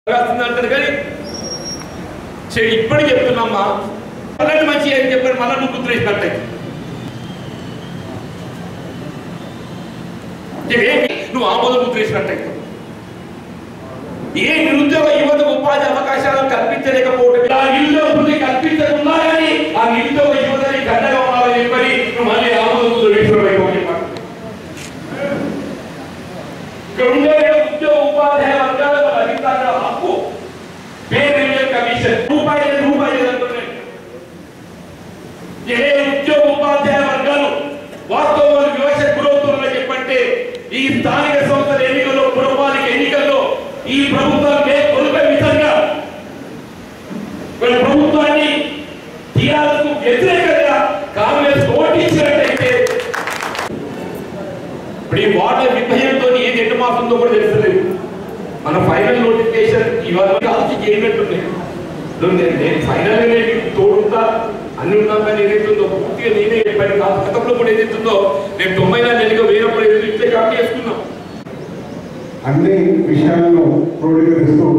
రాస్తుంది అంటారు కానీ చెడు ఇప్పటికి చెప్తున్నామ్మా అలాంటి మంచి అని చెప్పారు మళ్ళీ నువ్వు గుర్తురేసినట్టే ఏమి నువ్వు ఆమోదం గుర్తురేసినట్టే ఏ నిరుద్యోగ యువతకు ఉపాధి అవకాశాలను కల్పించలేకపోవడం ఆ నిరుద్యోగ వృద్ధి కల్పించకుండా కానీ ఆ నిరుద్యోగ యువతని గడ్డగా ఉండాలని చెప్పని నువ్వు మళ్ళీ ఆమోదం గుర్తురేసినట్టు ఇక్కడ ఉండే ఉద్యోగ ఉపాధ్యాయ వర్గాలకు అధికారుల హక్కు పే రేడియల్ కమిషన్ రూపాయలు రూపాయలు అంటున్నాయి ఏ ఉద్యోగ ఉపాధ్యాయ వర్గాలు వాస్తవాలు వివక్ష గురవుతున్నారని చెప్పంటే ఈ స్థానిక సంస్థల ఎన్నికల్లో పురపాలిక ఎన్నికల్లో ఈ ప్రభుత్వాన్ని కొలిపే విధంగా మన ప్రభుత్వాన్ని టీఆర్ఎస్ వ్యతిరేకంగా కాంగ్రెస్ ఓటించినట్టయితే ఇప్పుడు ఈ వార్డుల విభజనతో ఏది ఎటు మారుతుందో కూడా తెలుస్తలేదు మన ఫైనల్ నోటిఫికేషన్ ఇవాళ కాల్చి చేయనట్టున్నాయి ఇప్పుడు నేను నేను ఫైనల్ నేను తోడుంటా అన్ని ఉన్నాం కానీ ఏదైతుందో పూర్తిగా నేనే చెప్పాను కాదు గతంలో కూడా ఏదైతుందో నేను తొంభై నాలుగు నెలలుగా వేరప్పుడు ఏదో ఇచ్చే కాబట్టి చేసుకున్నాం అన్ని విషయాలను క్రోడీకరిస్తూ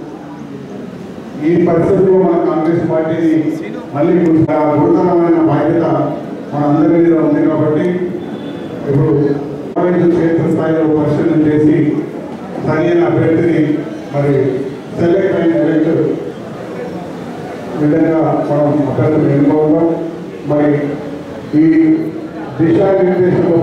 ఈ పరిస్థితుల్లో మన కాంగ్రెస్ పార్టీని మళ్ళీ ఆ గురుతరమైన బాధ్యత మనందరి మీద ఉంది కాబట్టి ఇప్పుడు కాలేజీ క్షేత్రస్థాయిలో పరిశీలన చేసి సరైన అభ్యర్థిని మరి సెలెక్ట్ అయిన ఎలక్ట్ విధంగా మనం అభ్యర్థులు ఎన్నుకోవడం మరి ఈ దిశానిర్దేశంలో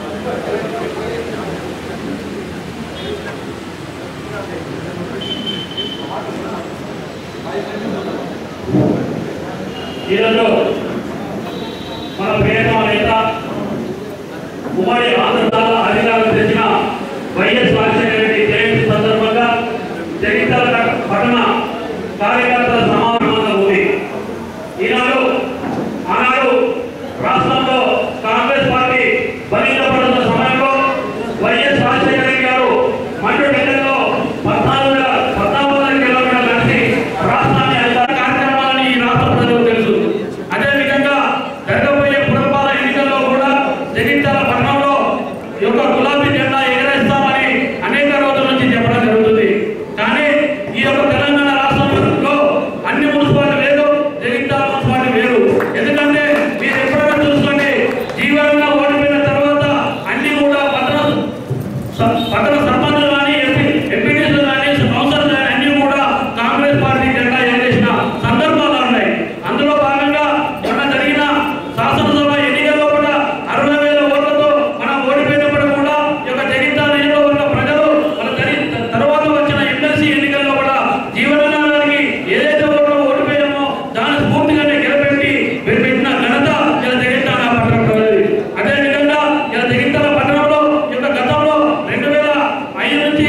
ఈరోజు మన ప్రియతమ నేత ఉమ్మడి ఆంధ్రప్రదేశ్ అధికారులు తెచ్చిన వైఎస్ రాజశేఖర రెడ్డి జయంతి సందర్భంగా జగిత్యాల పట్టణ కార్యకర్తల సమావేశంగా ఉంది ఈనాడు ఆనాడు రాష్ట్రంలో కాంగ్రెస్ పార్టీ బలితపడుతున్న సమయంలో వైఎస్ రాజశేఖర రెడ్డి గారు మండు టెండర్లో పద్నాలుగు వేల పద్నాలుగు వందల కిలోమీటర్లు నడిచి రాష్ట్రాన్ని అధికార కార్యక్రమాలని ఈ రాష్ట్ర ప్రజలకు తెలుసు అదేవిధంగా జరగబోయే పురపాలక ఎన్నికల్లో కూడా జగిత్యాల పట్టణంలో ఈ యొక్క గులాబీ జెండా ఎగరేస్తామని అనేక రోజుల నుంచి చెప్పడం జరుగుతుంది కానీ ఈ యొక్క తెలంగాణ రాష్ట్రంలో అన్ని మున్సిపాలిటీ వేరు జగిత్యాల మున్సిపాలిటీ వేరు ఎందుకంటే మీరు ఎప్పుడైనా చూసుకోండి జీవనంగా ఓడిపోయిన తర్వాత అన్ని కూడా పట్టణ స- పట్టణ సర్పంచులు కానీ ఎంపీ ఎంపీటీసీలు కానీ కౌన్సిలర్లు కానీ అన్ని కూడా కాంగ్రెస్ పార్టీ జెండా ఎగరేసిన సందర్భాలు ఉన్నాయి అందులో భాగంగా మొన్న జరిగిన శాసనసభ ఎన్నికల్లో కూడా అరవై వేల ఓట్లతో మనం ఓడిపోయినప్పుడు కూడా ఈ యొక్క జగిత్యాల నియోజకవర్గ ప్రజలు మన జరి- తర్వాత వచ్చిన ఎమ్మెల్సీ ఎన్నికల్లో కూడా జీవనానికి ఏదైతే ఓట్లు ఓడిపోయామో దాని స్ఫూర్తిగానే గెలపెట్టి పెట్టిన ఘనత ఇలా జగిత్యాల పట్టణ ప్రజలది అదేవిధంగా ఇలా జగిత్యాల పట్టణంలో ఈ యొక్క గతంలో రెండు వేల ఐదు నుంచి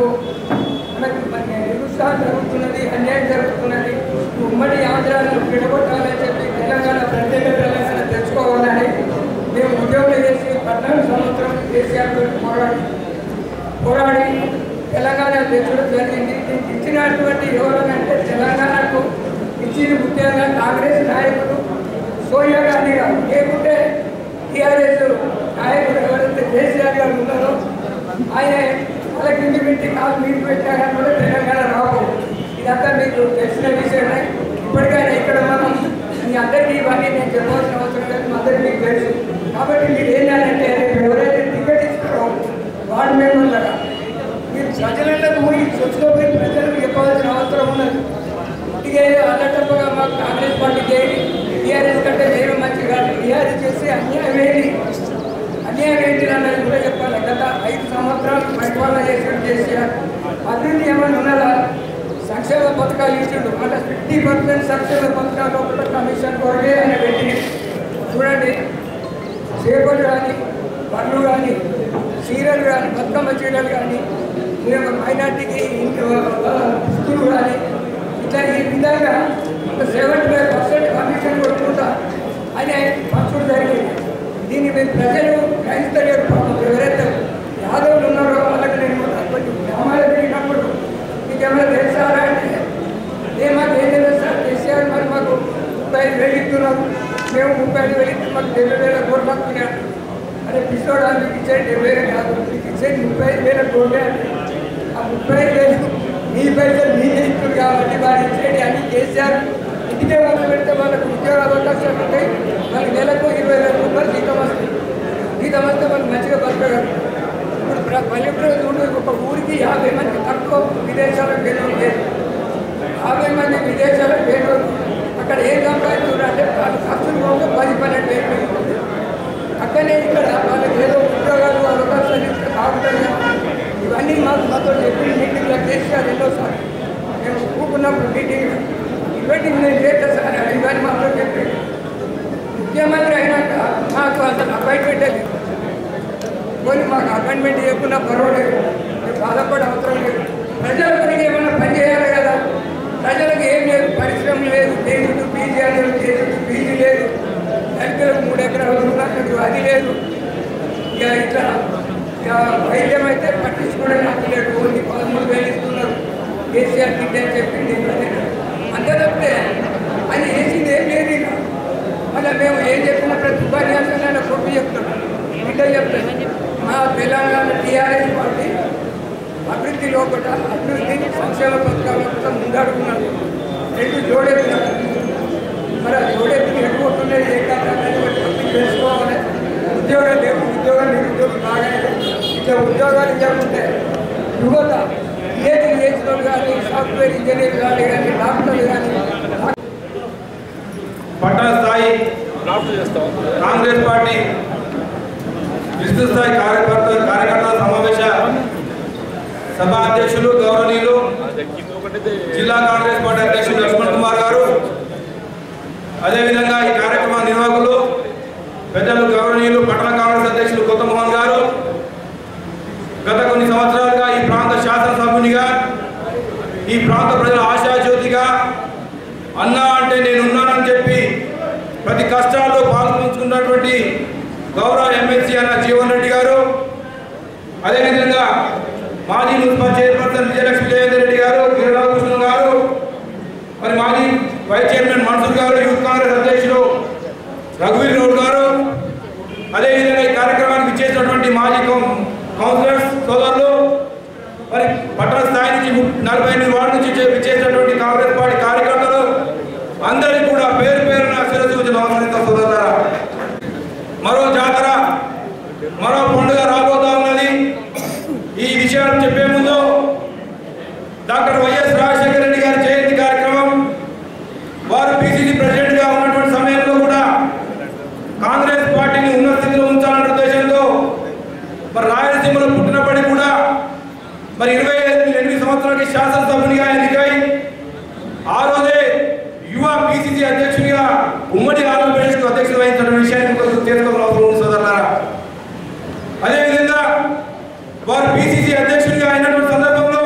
మనకు మనకు మన నిరుత్సాహం జరుగుతున్నది అన్యాయం జరుగుతున్నది ఉమ్మడి ఆంధ్రాను విడగొట్టాలని చెప్పి తెలంగాణ ప్రత్యేక తెలంగాణ తెచ్చుకోవాలని మేము ఉద్యోగులు చేసి పద్నాలుగు సంవత్సరం కేసీఆర్ తోటి పోరాడి పోరాడి తెలంగాణ తెచ్చడం జరిగింది దీనికి ఇచ్చినటువంటి ఎవరనంటే తెలంగాణకు ఇచ్చిన ముఖ్యంగా కాంగ్రెస్ నాయకులు సోనియా గాంధీ గారు లేకుంటే టీఆర్ఎస్ నాయకుడు ఎవరైతే కేసీఆర్ గారు ఉన్నారో ఆయన వాళ్ళ కింది పెట్టి కాలు మీరు పెట్టాక కూడా తెలంగాణ రావు ఇదంతా మీకు తెలిసిన విషయమే ఇప్పటికైనా ఇక్కడ మనం మీ అందరికీ ఇవన్నీ నేను చెప్పాల్సిన అవసరం లేదు మా అందరికీ మీకు తెలుసు కాబట్టి మీరు ఏంటంటే రేపు ఎవరైతే టికెట్ ఇస్తారో వార్డు మెంబర్లుగా మీరు ప్రజలకు పోయి చొచ్చుకోపోయి ప్రజలకు చెప్పాల్సిన అవసరం ఉన్నది ఇదే అన్నట్టుగా మాకు కాంగ్రెస్ పార్టీకి ఏంటి టీఆర్ఎస్ కంటే నేను మంచి కాదు టీఆర్ఎస్ చేసి అన్యాయం ఏంటి అన్యాయం ఏంటి అన్నది కూడా చెప్పాలి గత ఐదు సంవత్సరాలు పరిపాలన చేసిన కేసీఆర్ అభివృద్ధి ఏమైనా ఉన్నదా సంక్షేమ పథకాలు ఇచ్చిండు అంటే ఫిఫ్టీ పర్సెంట్ సంక్షేమ పథకాలు ఒకటి కమిషన్ కొరకే ఆయన పెట్టి చూడండి చేపలు కానీ పండ్లు కానీ చీరలు కానీ బతుకమ్మ చీరలు కానీ మేము మైనార్టీకి దుస్తులు కానీ ఇట్లా ఈ విధంగా ఒక సెవెంటీ ఫైవ్ పర్సెంట్ కమిషన్ కొట్టుకుంటా అని పంచుడు జరిగింది దీన్ని మేము ప్రజలు గ్రహిస్తలేరు పాపం ఎవరైతే యాదవులు ఉన్నారో వాళ్ళకి నేను కొంచెం గ్రామాలు తిరిగినప్పుడు మీకు ఏమైనా తెలుసారా అంటే ఏ మాకు ఏం తెలియదు సార్ కేసీఆర్ మరి మాకు ముప్పై ఐదు వేలు ఇస్తున్నారు మేము ముప్పై ఐదు వేలు ఇస్తే మాకు డెబ్బై వేల కోట్లు వస్తున్నాయి అరే పిసోడా మీకు ఇచ్చేది డెబ్బై వేలు కాదు మీకు ఇచ్చేది ముప్పై ఐదు వేల కోట్లే అంటే ఆ ముప్పై ఐదు వేలు మీ పైసలు మీకే ఇస్తుంది కాబట్టి వారు ఇచ్చేది అన్ని కేసీఆర్ ఇంటికే మొదలు పెడితే వాళ్ళకు ఉద్యోగ అవకాశాలు ఉంటాయి వాళ్ళకి నెలకు ఇరవై వేల రూపాయలు జీతం వస్తుంది జీతం వస్తే వాళ్ళు మంచిగా బతకగలరు ఇప్పుడు ప్ర- పల్లెటూరు చూడు ఒక ఊరికి యాభై మంది తక్కువ విదేశాలకు వెళ్ళడం లేదు యాభై మంది విదేశాలకు వెళ్ళడం అక్కడ ఏం సంపాదించారు అంటే వాళ్ళు ఖర్చులు పోతే పది పన్నెండు వేలు మిగులుతుంది. అక్కడనే ఇక్కడ వాళ్ళకి ఏదో ఉద్యోగాలు అవకాశాలు ఇస్తే బాగుంటుంది ఇవన్నీ మాకు మాతో చెప్పిన మీటింగ్లో కేసీఆర్ ఎన్నోసార్లు మేము కూకున్నప్పుడు మీటింగ్ ఇవన్నీ నేను చేస్తా సార్ ఇవన్నీ మాతో చెప్పి ముఖ్యమంత్రి అయినాక మాకు అసలు అపాయింట్మెంట్ లేదు పోనీ మాకు అపాయింట్మెంట్ ఇవ్వకుండా పర్వాలేదు మేము బాధపడే అవసరం లేదు ప్రజల గురించి ఏమన్నా పని చేయాలి కదా ప్రజలకు ఏం లేదు పరిశ్రమ లేదు కేజీలు పీజీ అనేది కేజీలు పీజీ లేదు దళితులకు మూడు ఎకరాలు ఉన్నట్టు అది లేదు ఇక ఇట్లా ఇక వైద్యం అయితే పట్టించుకోవడం నాకు లేదు ఓన్లీ పదమూడు వేలు ఇస్తున్నారు కేసీఆర్ కిట్ అని చెప్పింది అంతే తప్పితే అది వేసింది ఏం లేదు ఇక మళ్ళీ మేము ఏం చెప్పినా ప్రతి ఉపన్యాసంలో కొట్టి చెప్తాం బిడ్డ చెప్తాం మా తెలంగాణ టీఆర్ఎస్ పార్టీ అభివృద్ధి లోపల అభివృద్ధి సంక్షేమ పథకాల కోసం ముందడుగున్నారు రెండు జోడెత్తినారు మరి ఆ జోడెత్తి ఎట్టుకుంటున్నాయి ఏ కారణాన్ని తెలుసుకోవాలి ఉద్యోగాలు లేవు ఉద్యోగాలు నిరుద్యోగం బాగానే లేవు. ఇట్లా ఉద్యోగాలు ఇవ్వకుంటే యువత ఏది చేసిన వాళ్ళు కానీ సాఫ్ట్వేర్ ఇంజనీర్ కానీ కానీ డాక్టర్లు కానీ పట్టణ స్థాయి కాంగ్రెస్ పార్టీ విస్తృత స్థాయి కార్యకర్త కార్యకర్తల సమావేశ సభ అధ్యక్షులు గౌరవనీయులు జిల్లా కాంగ్రెస్ పార్టీ అధ్యక్షులు లక్ష్మణ్ కుమార్ గారు అదేవిధంగా ఈ కార్యక్రమ నిర్వాహకులు పెద్దలు గౌరవనీయులు పట్టణ కాంగ్రెస్ అధ్యక్షులు కొత్త మోహన్ గారు గత కొన్ని సంవత్సరాలుగా ఈ ప్రాంత శాసనసభ్యునిగా ఈ ప్రాంత ప్రజల ఆశాజ్యోతిగా అన్నా అంటే నేను ఉన్నానని చెప్పి ప్రతి కష్టాల్లో పాల్పంచుకున్నటువంటి గౌరవ ఎమ్మెల్సీ అన్న జీవన్ రెడ్డి గారు అదేవిధంగా మాజీ మున్సిపల్ చైర్పర్సన్ విజయలక్ష్మి జయేందర్ రెడ్డి గారు గిరిరామకృష్ణ గారు మరి మాజీ వైస్ చైర్మన్ మన్సూర్ గారు యూత్ కాంగ్రెస్ అధ్యక్షులు రఘువీర్ గౌడ్ గారు అదేవిధంగా ఈ కార్యక్రమానికి ఇచ్చేసినటువంటి మాజీ కౌన్- కౌన్సిలర్స్ సోదరులు మరి పట్టణ స్థాయి నుంచి ము- నలభై ఎనిమిది వార్డు నుంచి చే- ఇచ్చేసినటువంటి కాంగ్రెస్ పార్టీ కార్యకర్తలు అందరికీ కూడా పేరు పేరున శిరసూచి నమస్కరిస్తాం సోదరులారా మరో జాతర మరో పండుగ రాబోతా ఉన్నది ఈ విషయాలు చెప్పే ముందు డాక్టర్ వైఎస్ రాజశేఖర రెడ్డి గారి జయంతి కార్యక్రమం వారు పిసిసి ప్రెసిడెంట్ గా ఉన్నటువంటి సమయంలో కూడా కాంగ్రెస్ పార్టీని ఉన్నత స్థితిలో ఉంచాలన్న ఉద్దేశంతో మరి రాయలసీమలో పుట్టినప్పటికీ కూడా మరి ఇరవై ఎనిమిది సంవత్సరాలకి శాసనసభ్యునిగా ఎన్నికై ఆ రోజే యువ పిసిసి అధ్యక్షునిగా ఉమ్మడి ఆంధ్రప్రదేశ్కు అధ్యక్షుడు వహించిన విషయాన్ని కొంచెం తెలుసుకోవాల్సిన అవసరం ఉంది సోదరులారా అదేవిధంగా వారు పిసిసి అధ్యక్షునిగా అయినటువంటి సందర్భంలో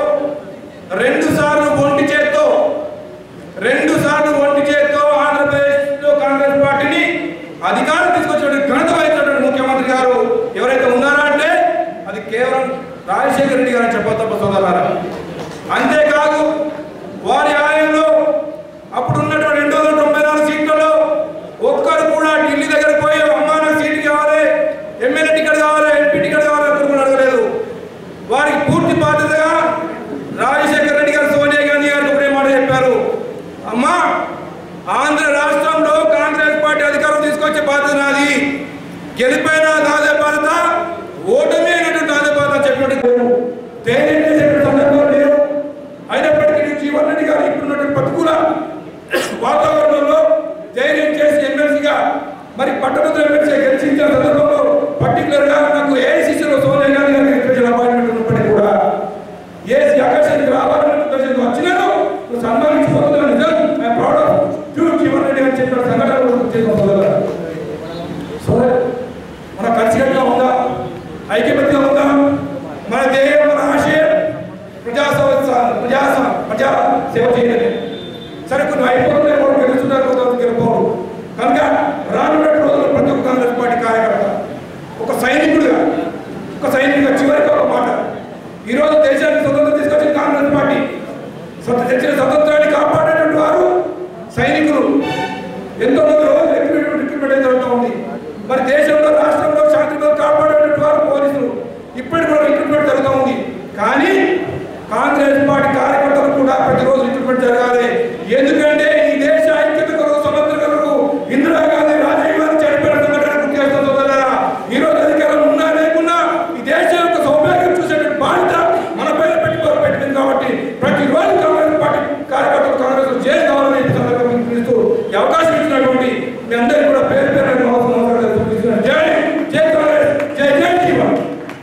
రాజశేఖర రెడ్డి గారు చెప్ప తప్ప సోదరులారా అంతేకాదు వారి ఆలయంలో అప్పుడు ఉన్నటువంటి రెండు వందల తొంభై నాలుగు సీట్లలో ఒక్కరు కూడా ఢిల్లీ దగ్గర పోయి అమ్మా నాకు సీట్ కావాలి ఎమ్మెల్యే టికెట్ కావాలి ఎంపీ టికెట్ కావాలి ఒక్కరు కూడా అడగలేదు వారికి పూర్తి బాధ్యతగా రాజశేఖర రెడ్డి గారు సోనియా గాంధీ గారు ఒకటే మాట చెప్పారు అమ్మా ఆంధ్ర రాష్ట్రంలో కాంగ్రెస్ పార్టీ అధికారం తీసుకొచ్చే బాధ్యత నాది గెలిపోయిన నాదే బాధ్యత ఓటమి అయినటువంటి నాదే బాధ్యత చెప్పినట్టు ధైర్యం చేసేటువంటి సందర్భం లేదు అయినప్పటికీ జీవన్ రెడ్డి గారు ఇప్పుడున్నటువంటి ప్రతికూల వాతావరణంలో ధైర్యం చేసి ఎమ్మెల్సీగా మరి పట్టభద్రుల ఎమ్మెల్సీ గెలిచించిన సందర్భంలో పర్టికులర్ గా నాకు ఏఐసీసీలో సోనియా గాంధీ గారికి స్పెషల్ అపాయింట్మెంట్ ఉన్నప్పటికీ కూడా ఏసీ ఆకాశానికి రావాలనే ఉద్దేశంతో వచ్చినాను నువ్వు సన్మానించిపోతున్నావు నిజం I proud of you Jeevan Reddy అని చెప్పిన సంఘటన కూడా గుర్తు చేసుకోవాలి సోదరులారా. సోదరు మన కలిసికట్టుగా ఉందా ఐక్యమత్యం ఉందా మన ధ్యేయం మన ఆశయం ప్రజా సంస్థ ప్రజా స- ప్రజా సేవ చేయడమే సరే కొన్ని అయిపోతున్నాయి కూడా గెలుస్తున్నారు కొంతమంది గెలుపోరు కనుక రానున్న రోజుల్లో ప్రతి ఒక్క కాంగ్రెస్ పార్టీ కార్యకర్త ఒక సైనికుడిగా ఒక సైనికుడిగా చివరికి ఒక మాట ఈరోజు దేశానికి స్వతంత్రం తీసుకొచ్చిన కాంగ్రెస్ పార్టీ స్వత- తెచ్చిన స్వతంత్రాన్ని కాపాడేటువంటి వారు సైనికులు ఎంతో మంది రోజు రిక్రూట్మెంట్ రిక్రూట్మెంట్ జరుగుతూ ఉంది మరి దేశంలో రాష్ట్రంలో శాంతి భద్రత కాపాడేటువంటి వారు పోలీసులు ఇప్పటికి కూడా రిక్రూట్మెంట్ జరుగుతూ ఉంది కానీ కాంగ్రెస్ పార్టీ కార్యకర్తలు కూడా ప్రతిరోజు రిక్రూట్మెంట్ జరగాలి ఎందుకంటే ఈ దేశ ఐక్యత కొరకు సమగ్ర కొరకు ఇందిరాగాంధీ రాజీవ్ గాంధీ చనిపోయిన సంఘటన గుర్తు చేస్తున్న సోదరులారా ఈ రోజు అధికారం ఉన్నా లేకున్నా ఈ దేశం యొక్క సౌభాగ్యం చూసేటువంటి బాధ్యత మన పైన పెట్టుకోవాలి పెట్టింది కాబట్టి ప్రతిరోజు కాంగ్రెస్ పార్టీ కార్యకర్తలు కాంగ్రెస్ జైలు కావాలని ఈ సందర్భంగా పిలుస్తూ ఈ అవకాశం ఇచ్చినటువంటి మీ అందరికీ కూడా పేరు పేరు నమస్కారాలు తెలియజేస్తున్నాను. జై జై కాంగ్రెస్ జై జై జీవన్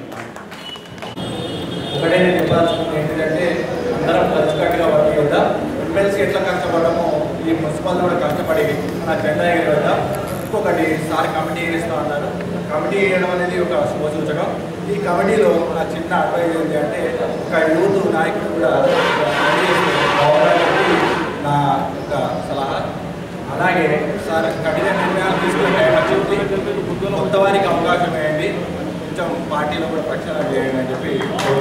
ఒకటే నేను చెప్పాల్సింది ఏంటంటే అందరం కలిసికట్టుగా వర్క్ చేద్దాం ఎమ్మెల్సీ ఎట్లా కష్టపడమో ఈ మున్సిపల్ కూడా కష్టపడి మన జెండా ఎగరవేద్దాం ఇంకొకటి సార్ కమిటీ వేస్తూ ఉన్నారు కమిటీ వేయడం అనేది ఒక శుభసూచకం ఈ కమిటీలో నా చిన్న అడ్వైజ్ ఏంటి అంటే ఒక యూత్ నాయకుడు కూడా ఒక కమిటీ వేస్తే బాగుంటుందని చెప్పి నా ఒక సలహా అలాగే సార్ కఠిన నిర్ణయాలు తీసుకునే టైం వచ్చింది కొత్త వారికి అవకాశం వేయండి కొంచెం పార్టీలో కూడా ప్రక్షాళన చేయండి అని చెప్పి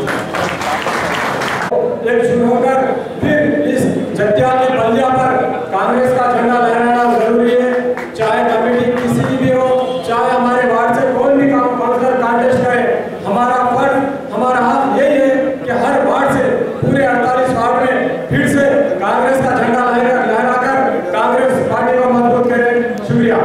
एक शुरू होकर फिर इस चट्टिया के बलिया पर कांग्रेस का झंडा लहराना जरूरी है चाहे कमेटी किसी की भी हो चाहे हमारे वार्ड से कोई भी काम काउंसलर कांटेस्ट करे हमारा फर्ज हमारा हक यही है कि हर वार्ड से पूरे 48 वार्ड में फिर से कांग्रेस का झंडा लहरा लहराकर कांग्रेस पार्टी को मजबूत करें शुक्रिया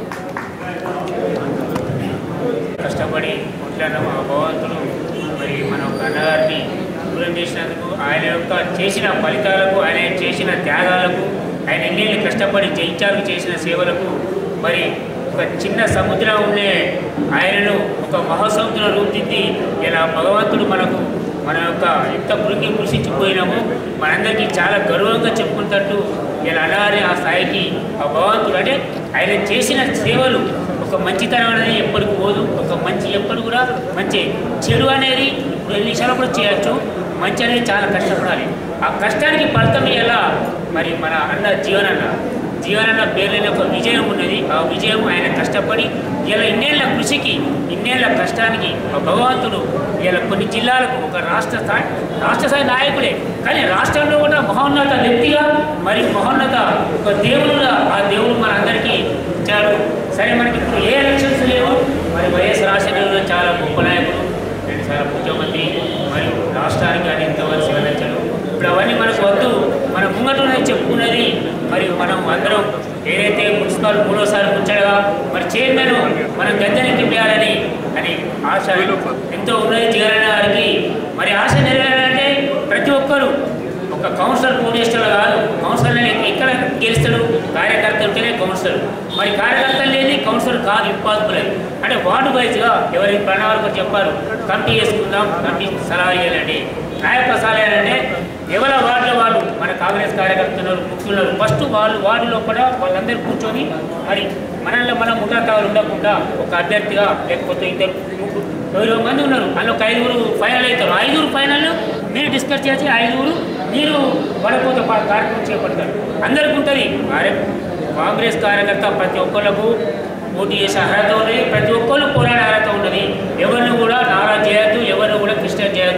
కష్టపడి కొట్లాడిన మా భగవంతుడు మరి మన ఒక అన్నగారిని దూరం చేసినందుకు ఆయన యొక్క చేసిన ఫలితాలకు ఆయన చేసిన త్యాగాలకు ఆయన ఎన్నేళ్ళు కష్టపడి జయించాలకు చేసిన సేవలకు మరి ఒక చిన్న సముద్రం ఉండే ఆయనను ఒక మహాసముద్రం రూపుదిద్ది ఇలా భగవంతుడు మనకు మన యొక్క ఎంత కృంగి కృషించిపోయినామో మనందరికీ చాలా గర్వంగా చెప్పుకుంటట్టు ఇలా అన్నగారి ఆ స్థాయికి ఆ భగవంతుడు అంటే ఆయన చేసిన సేవలు ఒక మంచితనం అనేది ఎప్పటికి పోదు ఒక మంచి ఎప్పుడు కూడా మంచి చెడు అనేది ఇప్పుడు ఎన్ని నిమిషాలు కూడా చేయొచ్చు మంచి అనేది చాలా కష్టపడాలి ఆ కష్టానికి ఫలితం ఎలా మరి మన అన్న జీవనన్న జీవనన్న పేరులోనే ఒక విజయం ఉన్నది ఆ విజయం ఆయన కష్టపడి ఇలా ఇన్నేళ్ల కృషికి ఇన్నేళ్ల కష్టానికి ఆ భగవంతుడు ఇలా కొన్ని జిల్లాలకు ఒక రాష్ట్ర స్థాయి రాష్ట్ర స్థాయి నాయకుడే కానీ రాష్ట్రంలో కూడా మహోన్నత వ్యక్తిగా మరి మహోన్నత ఒక దేవుడుగా ఆ దేవుడు మనందరికీ ఇచ్చాడు సరే మనకి ఇప్పుడు ఏ ఎలక్షన్స్ లేవు మరి వైఎస్ రాజశేఖర చాలా గొప్ప నాయకుడు రెండు సార్లు ముఖ్యమంత్రి మరియు రాష్ట్రానికి ఆయన ఎంతవరకు సేవలించాడు ఇప్పుడు అవన్నీ మనకు వద్దు మన ముంగటనే చెప్పుకున్నది మరి మనం అందరం ఏదైతే మున్సిపల్ మూడోసారి ముచ్చడగా మరి చైర్మన్ మనం గద్దెనెక్కిపోయాలని అని ఆశ ఎంతో ఉన్నది జగన్ గారికి మరి ఆశ నెరవేరాలంటే ప్రతి ఒక్కరూ ఒక కౌన్సిలర్ కోటేశ్వర కాదు కౌన్సిలర్ ఎక్కడ గెలుస్తాడు కార్యకర్త ఉంటేనే కౌన్సిలర్ మరి కార్యకర్తలు లేని కౌన్సిలర్ కాదు ఇంపాసిబుల్ అది అంటే వార్డు వైజ్గా ఎవరి ప్రణాళిక చెప్పారు కమిటీ చేసుకుందాం కమిటీ సలహా ఇవ్వాలండి నాయక సలహా ఇవ్వాలంటే ఎవరి వార్డులో వాళ్ళు మన కాంగ్రెస్ కార్యకర్తలు ముఖ్యులు ఫస్ట్ వాళ్ళు వార్డులో కూడా వాళ్ళందరూ కూర్చొని మరి మనల్లో మనం ముఠాకాలు ఉండకుండా ఒక అభ్యర్థిగా లేకపోతే ఇద్దరు ముగ్గురు ఇరవై మంది ఉన్నారు అందులో ఒక ఐదుగురు ఫైనల్ అవుతారు ఐదుగురు ఫైనల్ మీరు డిస్కస్ చేసి ఐదుగురు మీరు వడపోత పా- కార్యక్రమం చేపడతారు అందరికీ ఉంటుంది అరే కాంగ్రెస్ కార్యకర్త ప్రతి ఒక్కళ్ళకు పోటీ చేసే అర్హత ఉన్నది ప్రతి ఒక్కళ్ళు పోరాడే అర్హత ఉన్నది ఎవరిని కూడా నారా చేయొద్దు ఎవరిని కూడా క్రిస్టియన్ చేయొద్దు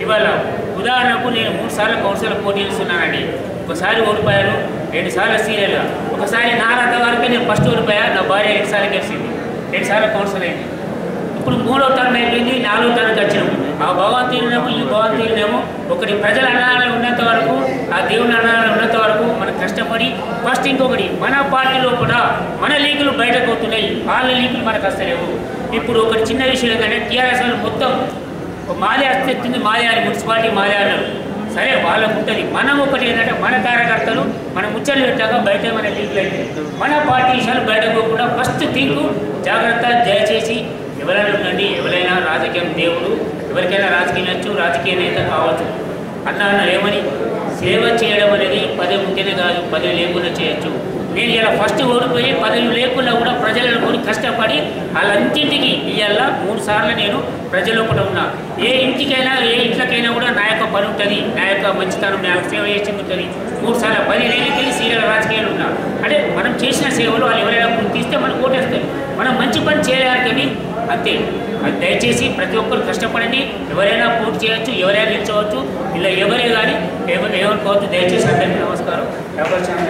ఇవాళ ఉదాహరణకు నేను మూడు సార్లు కౌన్సిలర్ పోటీ చేస్తున్నానండి ఒకసారి ఓడిపోయాను రెండు సార్లు సీరియల్గా ఒకసారి నా రంగ వరకే నేను ఫస్ట్ ఓడిపోయా నా భార్య రెండు సార్లు గెలిచింది రెండు సార్లు కౌన్సిల్ అయింది ఇప్పుడు మూడో తరం అయిపోయింది నాలుగో తరంకి వచ్చినాం ఆ భగవంతుడినేమో ఈ భగవంతుడినేమో ఒకటి ప్రజల అన్నాలు ఉన్నంత వరకు ఆ దేవుని అన్నాలు ఉన్నంత వరకు మనం కష్టపడి ఫస్ట్ ఇంకొకటి మన పార్టీలో కూడా మన లీకులు బయటకు అవుతున్నాయి వాళ్ళ లీకులు మనకు వస్తలేవు ఇప్పుడు ఒకటి చిన్న విషయం ఏంటంటే టీఆర్ఎస్ వాళ్ళు మొత్తం మాదే అస్తిత్తుంది మాదే అని మున్సిపాలిటీ మాదే అన్నారు సరే వాళ్ళకు ఉంటుంది మనం ఒకటి ఏంటంటే మన కార్యకర్తలు మన ముచ్చట్లు పెట్టాక బయట మన లీకులు అయితే మన పార్టీ విషయాలు బయటకు పోకుండా ఫస్ట్ థింక్ జాగ్రత్త దయచేసి ఎవరైనా ఉండండి ఎవరైనా రాజకీయం దేవుడు ఎవరికైనా రాజకీయం వచ్చు రాజకీయ నేత కావచ్చు అన్న అన్న ఏమని సేవ చేయడం అనేది పదవి ఉంటేనే కాదు పదవి లేకుండా చేయొచ్చు నేను ఇలా ఫస్ట్ ఓడిపోయి పదవి లేకుండా కూడా ప్రజలను కూడా కష్టపడి వాళ్ళంటింటికి ఇవాళ మూడు సార్లు నేను ప్రజల్లో కూడా ఉన్నా ఏ ఇంటికైనా ఏ ఇంట్లోకైనా కూడా నా యొక్క పని ఉంటుంది నా యొక్క మంచితనం నా యొక్క సేవ చేసింది ఉంటుంది మూడు సార్లు పదిహేనుకి వెళ్ళి సీరియల్ రాజకీయాలు ఉన్నా అంటే మనం చేసిన సేవలు వాళ్ళు ఎవరైనా గుర్తిస్తే మనం ఓటేస్తారు మనం మంచి పని చేయాలి కానీ అంతే అది దయచేసి ప్రతి ఒక్కరు కష్టపడండి ఎవరైనా పూర్తి చేయొచ్చు ఎవరైనా నిల్చోవచ్చు ఇలా ఎవరే కానీ ఎవరు ఏమనుకోవద్దు దయచేసి అందరికీ నమస్కారం ఎవరు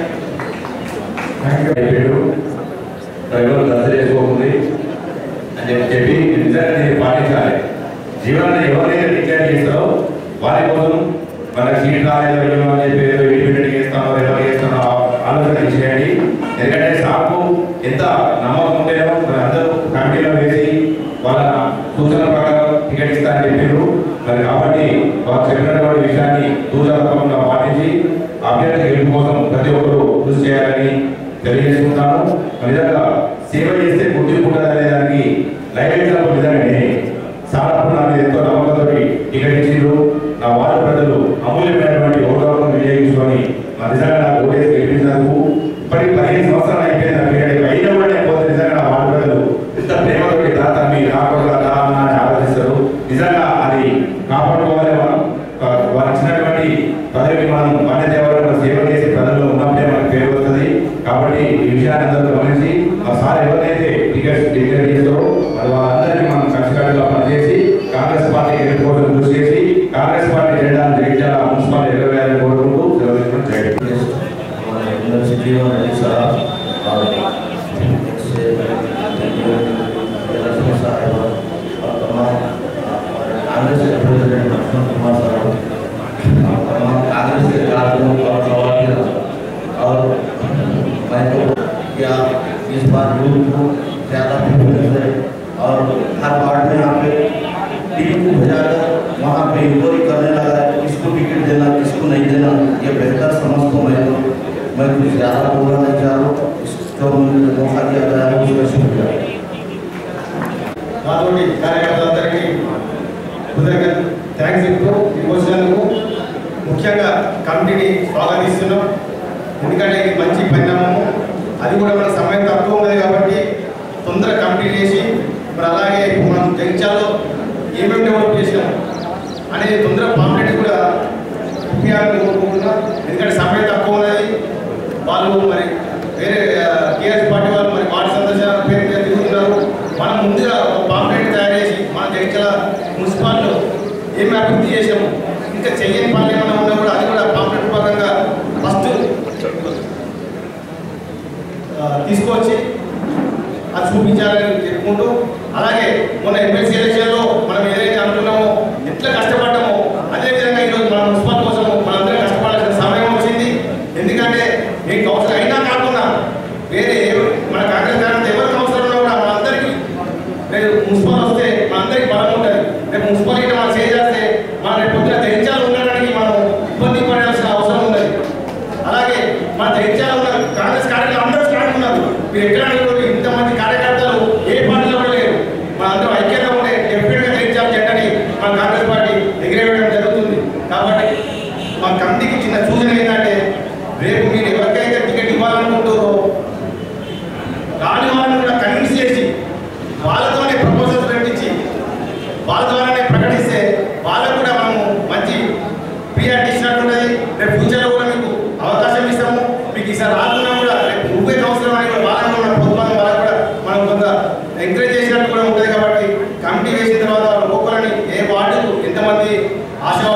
అయిపోయాడు ప్రజలు దశ చేసుకోకుంది అని చెప్పి చెప్పి నిజంగా దీన్ని పాటించాలి జీవనాన్ని ఎవరైతే డిక్లేర్ చేస్తారో వారి కోసం మన సీట్ రాలేదు అయ్యో అని చెప్పి ఏదో ఇండిపెండెంట్ చేస్తానో ఎవరు చేస్తానో ఆలోచన చేయండి ఎందుకంటే సాకు ఎంత నమ్మకం ఉంటేనో మరి అందరూ కమిటీలో వేసి వాళ్ళ సూచన ప్రకారం టికెట్ ఇస్తారని చెప్పారు మరి కాబట్టి వారు చెప్పినటువంటి విషయాన్ని దూరతత్వంగా పాటించి అభ్యర్థి గెలుపు కోసం ప్రతి ఒక్కరూ కృషి చేయాలని తెలియజేసుకుంటాను మరి నిజంగా సేవ చేస్తే గుర్తింపు ఉంటుంది అనే దానికి లైవ్ ఎగ్జాంపుల్ నిజంగా నేనే సార్ అప్పుడు నాకు ఎంతో నమ్మకంతో టికెట్ ఇచ్చిండ్రు నా వార్డు ప్రజలు అమూల్యమైనటువంటి ఓటర్లను వినియోగించుకొని నా నిజంగా నాకు ఓటేసి గెలిపించినందుకు ఇప్పటికి పదిహేను సంవత్సరాలు అయిపోయింది నా పీరియడ్ అయినా కూడా నేను పోతే నిజంగా నా వార్డు ప్రజలు ఇంత ప్రేమతోటి తాత మీ కాకుండా దా అన్న అని ఆలోచిస్తారు నిజంగా అది కాపాడుకోవాలి మనం ఆ, వారు ఇచ్చినటువంటి పదవికి మనం బాధ్యత ఎవరైనా సేవ చేసి ప్రజల్లో ఉన్నప్పుడే మనకు పేరు వస్తుంది కాబట్టి ఈ విషయాన్ని అందరూ గమనించి ఆ సార్ ఎవరైతే టికెట్స్ డిక్లేర్ చేస్తారో మరి వాళ్ళందరికీ మనం కలిసికట్టుగా పనిచేసి కాంగ్రెస్ పార్టీ గెలుపు కోసం కృషి చేసి కాంగ్రెస్ పార్టీ జెండాను జగిత్యాల మున్సిపాలిటీ ఎగరవేయాలని కోరుకుంటూ సెలవు తీసుకుని జై హింద్. हमारे यूनिवर्सिटी और अली साहब और से लक्ष्मी साहब और तमाम हमारे कांग्रेस के प्रेसिडेंट लक्ष्मण कुमार साहब और तमाम कांग्रेस के कार्यक्रम और खवातीन और मैं तो क्या इस बार यूथ को ज़्यादा प्रेफरेंस है और हर वार्ड में यहाँ पे टीम को भेजाकर वहाँ पे इंक्वायरी करने लगा है किसको टिकट देना किसको नहीं देना ये बेहतर समझता हूँ मैं तो मैं कुछ ज़्यादा बोलना नहीं चाह रहा हूँ इसको मुझे मौका दिया गया है उसका शुक्रिया మాతోటి కార్యకర్తలందరికీ హృదయంగా థ్యాంక్స్ చెప్తూ ఇక్కడికి వచ్చినందుకు ముఖ్యంగా కమిటీని స్వాగతిస్తున్నాం ఎందుకంటే ఇది మంచి పరిణామము అది కూడా మన సమయం తక్కువ ఉన్నది కాబట్టి తొందర కమిటీ చేసి మరి అలాగే ఇప్పుడు మనం జగిత్యాలలో ఏమేమి డెవలప్ చేసినాం అనేది తొందర పాంప్లెట్ కూడా ఇప్పించాలని కోరుకుంటున్నాం ఎందుకంటే సమయం తక్కువ ఉన్నది వాళ్ళు మరి వేరే టీఆర్ఎస్ పార్టీ వాళ్ళు మరి వార్డు సందర్శన పేరు మీద తిరుగుతున్నారు మనం ముందుగా ఒక పాంప్లెట్ తయారు చేసి మన జగిత్యాల మున్సిపాలిటీలో ఏమి అభివృద్ధి చేసాము ఇంకా చెయ్యని పనులు ఏమైనా ఉన్నా కూడా అది కూడా పాంప్లెట్ పరంగా ఫస్ట్ తీసుకొచ్చి అది చూపించాలని చెప్పుకుంటూ అలాగే మొన్న ఎమ్మెల్సీ ఎలక్షన్లో మనం ఏదైతే అనుకున్నామో ఎట్లా కష్టపడ్డామో అదే విధంగా ఈరోజు మన మున్సిపల్ కోసం మనందరం కష్టపడాల్సిన సమయం వచ్చింది ఎందుకంటే మీకు అవసరం అయినా కాకుండా వేరే ఏ- మన కాంగ్రెస్ కారణం ఎవరికి అవసరం ఉన్నా కూడా మనందరికీ రేపు మున్సిపల్ వస్తే మనందరికీ బలం ఉంటుంది రేపు మున్సిపల్ గిట్ట మనం చేస్తే మనం రేపు పొద్దున జయించాలి ఉండడానికి మనం ఇబ్బంది పడాల్సిన అవసరం ఉన్నది అలాగే మన జయించాలి ఉన్న కాంగ్రెస్ కార్యకర్తలు అందరూ స్ట్రాంగ్ ఉన్నారు మీరు ఎక్కడ అడుగుతారు ఇంతమంది కార్యకర్తలు ఏ పార్టీలో కూడా లేరు మన అందరం ఐక్యంగా ఉండే డెఫినెట్గా జయించాలి జెండని మన కాంగ్రెస్ పార్టీ ఎగిరేయడం జరుగుతుంది కాబట్టి మా కమిటీకి చిన్న సూచన ఏంటంటే రేపు మీరు ఎవరికైతే టికెట్ ఇవ్వాలనుకుంటారో రాని వాళ్ళని కూడా కన్విన్స్ చేసి వాళ్ళతోనే ప్రపోజల్స్ పెట్టించి వాళ్ళ ద్వారానే ప్రకటిస్తే వాళ్ళకు కూడా మనము మంచి ప్రియారిటీ ఇచ్చినట్టు ఉంటుంది రేపు ఫ్యూచర్లో కూడా మీకు అవకాశం ఇస్తాము మీకు ఈసారి రాకున్నా కూడా రేపు నువ్వే అవసరం అని కూడా వాళ్ళని కూడా మన ప్రభుత్వం వాళ్ళకు కూడా మనం కొంత ఎంకరేజ్ చేసినట్టు కూడా ఉంటుంది కాబట్టి కమిటీ వేసిన తర్వాత ఒక్కొక్కరిని ఏ వార్డుకు ఎంతమంది ఆశావాదులు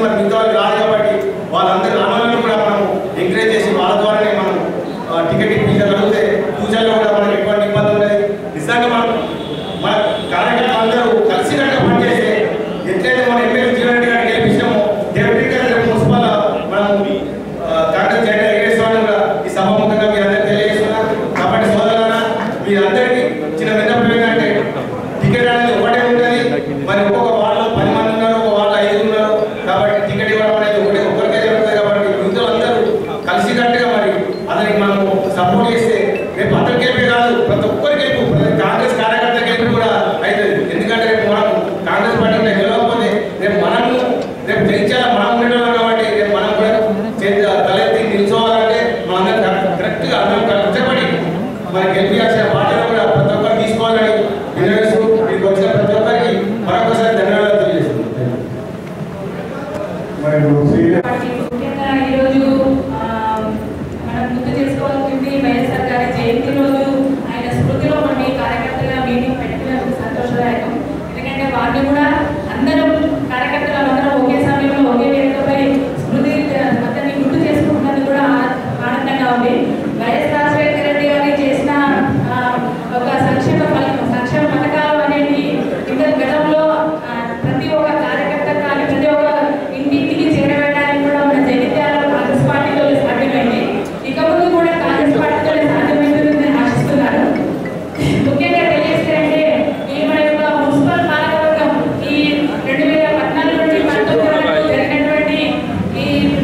ఉన్నారు మిగతా వాళ్ళు రాదు కాబట్టి వాళ్ళందరూ రావాలని కూడా మనం ఎంకరేజ్ చేసి వాళ్ళ ద్వారానే మనం ఆ, టికెట్ ఇప్పించగలిగితే ఫ్యూచర్లో కూడా మనకి ఎటువంటి ఇబ్బంది ఉండదు నిజంగా మనం మన కార్యకర్తలు అందరూ కలిసికట్టుగా పనిచేస్తే ఎట్లయితే మన ఎమ్మెల్యే జీవన్ రెడ్డి గారిని గెలిపించామో డెప్యూటీగా రేపు మున్సిపల్ మనం ఆ, కాంగ్రెస్ జెండా ఎగరేస్తామని కూడా ఈ సభాముఖంగా మీరు అందరికీ తెలియజేస్తున్నారు కాబట్టి సోదరులారా మీరందరికీ చిన్న విన్నపం ఏంటంటే టికెట్ అనేది ఒకటే ఉంటుంది మరి ఒక్కొక్క వార్డులో పది మంది ఉన్నారు ఒక వార్డులో ఐదు ఉన్నారు కాబట్టి టికెట్ ఇవ్వడం అనేది ఒకటే ఒకరికే జరుగుతుంది కాబట్టి మిగతా అందరూ కలిసికట్టుగా మరి అతనికి మనం సపోర్ట్ చేస్తే రేపు అతనికి గెలిపే కాదు ప్రతి ఒక్కరికి గెలుపు ప్రతి కాంగ్రెస్ కార్యకర్త గెలుపు కూడా అవుతుంది ఎందుకంటే రేపు మనం కాంగ్రెస్ పార్టీ గెలవకపోతే రేపు మనము రేపు జయించాల మనం ఉండేవాళ్ళం కాబట్టి రేపు మనం కూడా చేతి తలెత్తి నిల్చోవాలంటే మనందరం కరెక్ట్గా అందరం కష్టపడి మరి గెలిపించాల్సిన బాధ్యత కూడా ప్రతి ఒక్కరు తీసుకోవాలని వినియోగిస్తూ మీకు వచ్చిన ప్రతి ఒక్కరికి మరొకసారి ధన్యవాదాలు తెలియజేస్తున్నాను మరి ఇప్పుడు సీనియర్ ముఖ్యంగా ఈరోజు ఆ, మనం గుర్తు చేసుకోవాల్సింది వైఎస్ఆర్ గారి జయంతి రోజు ఆయన స్మృతిలో మన కార్యకర్తగా మీటింగ్ పెట్టినందుకు సంతోషదాయకం ఎందుకంటే వారిని కూడా అందరం కార్యకర్తలు అందరం ఒకే సమయంలో ఒకే వేదికపై స్మృతి అతన్ని గుర్తు చేసుకుంటున్నందుకు కూడా ఆ- ఆనందంగా ఉంది వైఎస్ రాజశేఖర రెడ్డి గారి చేసిన ఆ, ఒక సంక్షేమ ఫలితం సంక్షేమ పథకాలు అనేవి ఇంత గతంలో ఆ, ప్రతి ఒక్క కార్యకర్త కానీ ప్రతి ఒక్క ఇంటింటికి చేరవేయడానికి కూడా మన జగిత్యాల కాంగ్రెస్ పార్టీతో సాధ్యమైంది ఇక ముందు కూడా కాంగ్రెస్ పార్టీతో సాధ్యమైందని నేను ఆశిస్తున్నాను ముఖ్యంగా తెలియజేస్తే అంటే ఈ మన యొక్క మున్సిపల్ పాలకవర్గం ఈ రెండు వేల పద్నాలుగు నుండి పంతొమ్మిది వరకు జరిగినటువంటి ఈ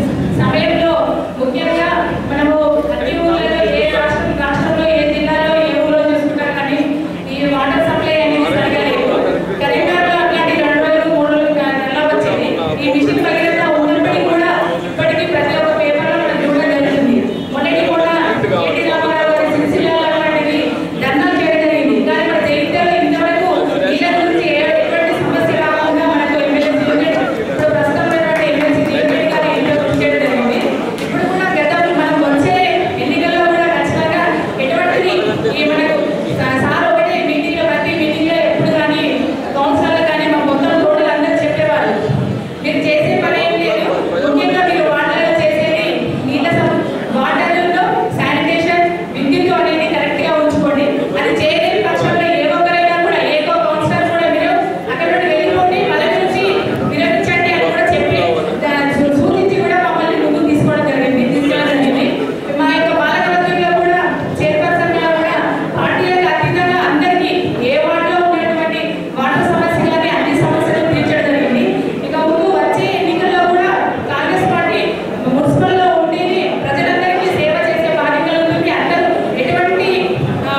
సమయంలో ముఖ్యంగా మనము అన్ని ఊళ్ళలో ఏ రాష్ట్రం రాష్ట్రంలో ఏ జిల్లాలో ఏ ఊళ్ళో చూసుకుంటాం కానీ ఈ వాటర్ సప్లై అనేది సరిగా లేదు కరీంనగర్లో అట్లాంటి రెండు రోజులు మూడు రోజులు నెల వచ్చింది ఈ మిషన్ భగీరథ ఉన్నప్పటికీ కూడా ఇప్పటికీ ప్రతి ఒక్క పేపర్లో మనం చూడడం జరుగుతుంది మొన్నటి కూడా ఎన్టీ రామారావు గారి సిరిసిల్ల లాంటివి ధర్నాలు చేయడం జరిగింది కానీ మన జగిత్యాల ఇంతవరకు నీళ్ళ గురించి ఏ ఎటువంటి సమస్య రాకుండా మనకు ఎమ్మెల్సీ యూనిట్ ఇప్పుడు ప్రస్తుతం ఉన్నటువంటి ఎమ్మెల్సీ యూనిట్ గారు ఇంట్లో కృషి చేయడం జరిగింది ఇప్పుడు కూడా గతంలో మనం వచ్చే ఎన్నికల్లో కూడా ఖచ్చితంగా ఎటువంటిది ఈ మనకు సా- సార్ ఒకటే మీటింగ్లో ప్రతి మీటింగ్లో ఎప్పుడు కానీ కౌన్సిలర్లు కానీ మా మొత్తం తోటలు అందరూ చెప్పేవారు మీరు చేసే పని ఏం లేదు ముఖ్యంగా మీరు వాటర్లో చేసేది నీళ్ళ సం- వాటర్లో శానిటేషన్ విద్యుత్ అనేది కరెక్ట్ గా ఉంచుకోండి అది చేయలేని పక్షంలో ఏ ఒక్కరైనా కూడా ఏ ఒక్క కౌన్సిలర్ కూడా మీరు అక్కడ నుండి వెళ్ళిపోండి మళ్ళీ నుంచి విరమించండి అని కూడా చెప్పి దా- సూ- సూచించి కూడా మమ్మల్ని ముందుకు తీసుకోవడం జరిగింది తీసుకెళ్ళడం జరిగింది మా యొక్క పాలకవర్గంలో కూడా చైర్పర్సన్ గా కూడా పార్టీలకు అతీతంగా అందరికీ ఏ వార్డులో ఉన్నటువంటి వాటర్ సమస్యలని అన్ని సమస్యలు తీర్చడం జరిగింది ఇక ముందు వచ్చే ఎన్నికల్లో కూడా కాంగ్రెస్ పార్టీ మున్సిపల్లో ఉండి ప్రజలందరికీ సేవ చేసే బాధ్యతలు ఉంటుంది అందరూ ఎటువంటి ఆ,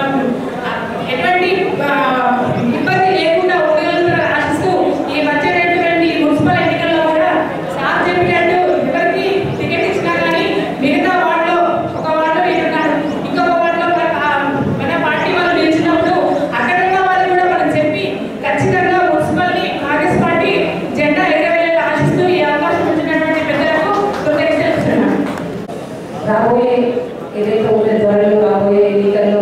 ఎటువంటి ఆ, ఇబ్బంది లేకుండా ఉండగలుగుతారు ఆశిస్తూ ఈ వచ్చేటటువంటి మున్సిపల్ ఎన్నికల్లో కూడా సార్ చెప్పినట్టు ఎవరికి టికెట్ ఇచ్చినా కానీ మిగతా వార్డులో ఒక వార్డులో వీరున్నారు ఇంకొక వార్డులో మన పా- మన పార్టీ వాళ్ళు నిలిచినప్పుడు అక్కడ ఉన్న వాళ్ళు కూడా మనం చెప్పి ఖచ్చితంగా మున్సిపల్ని కాంగ్రెస్ పార్టీ జెండా ఎగరవేయాలని ఆశిస్తూ ఈ అవకాశం ఇచ్చినటువంటి పెద్దలకు కృతజ్ఞతలు చెప్తున్నాను రాబోయే ఏదైతే ఉండే త్వరలో రాబోయే ఎన్నికల్లో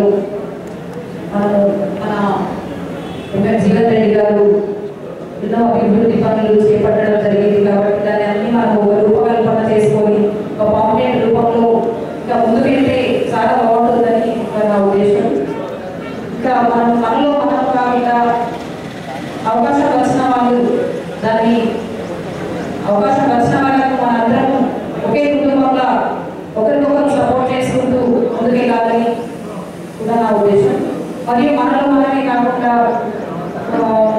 మనము మన ఎంఎం జీవన్ రెడ్డి గారు ఎన్నో అభివృద్ధి పనులు చేపట్టడం జరిగింది కాబట్టి దాన్ని అన్ని మనం ఒక రూపకల్పన చేసుకొని ఒక పాంప్లెట్ రూపంలో ఇంకా ముందుకెళ్తే చాలా బాగుంటుందని నా ఉద్దేశం ఇంకా మనం మనలో మనం కాకుండా అవకాశం వచ్చిన వాళ్ళు దాన్ని అవకాశం వచ్చిన వాళ్ళకు మనందరం ఒకే కుటుంబంలో ఒకరికొకరు సపోర్ట్ చేసుకుంటూ ముందుకెళ్ళాలని కూడా నా ఉద్దేశం మరియు మనలో మనమే కాకుండా ఆ,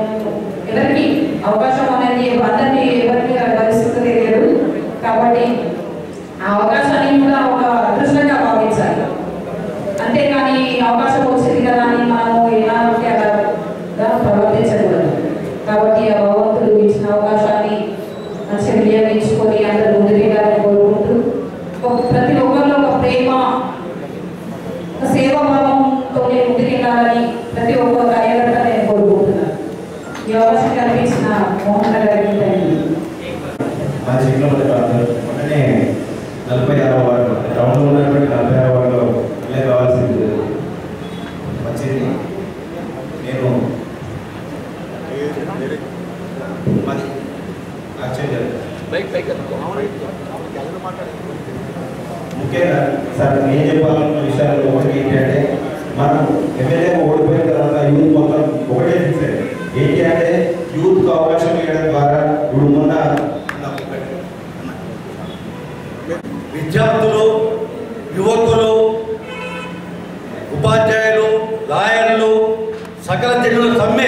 ఎవరికి అవకాశం అనేది అందరినీ ఎవరికి పరిస్థితి తెలియదు కాబట్టి ఆ అవకాశాన్ని కూడా ఒక అదృష్టంగా భావించాలి అంతేకాని అవకాశం వచ్చింది కదా అని మనము ఎలా ఉంటే అలా ప్రవర్తించకూడదు కాబట్టి ఆ భగవంతుడు ఇచ్చిన అవకాశాన్ని మంచిగా వినియోగించుకొని అందరూ ముందుకెళ్ళాలని కోరుకుంటూ ఒక- ప్రతి ఒక్కరిలో ఒక ప్రేమ ఒక సేవాభావంతో ముందుకెళ్ళాలని ప్రతి ఒక్క కార్యకర్త నేను కోరుకుంటున్నాను ఈ అవకాశం కల్పించిన మోహన్ గారికి థ్యాంక్ యూ మా చిన్నప్పటి కాదు మొన్ననే నలభై ఆరో వార్డు టౌన్లో ఉన్నటువంటి నలభై ఆరో వార్డులో ఇల్లే కావాల్సింది వచ్చింది నేను మాది యాక్చువల్ ముఖ్యంగా సార్ నేను చెప్పాలనుకున్న విషయాలు ఒకటి ఏంటంటే మనం ఎమ్మెల్యే ఓడిపోయిన తర్వాత యూత్ మొత్తం ఒకటే ఫిక్స్ అయ్యింది ఏంటి అంటే యూత్కు అవకాశం ఇవ్వడం ద్వారా ఇప్పుడు మొన్న విద్యార్థులు యువకులు ఉపాధ్యాయులు లాయర్లు సకల జనుల సమ్మె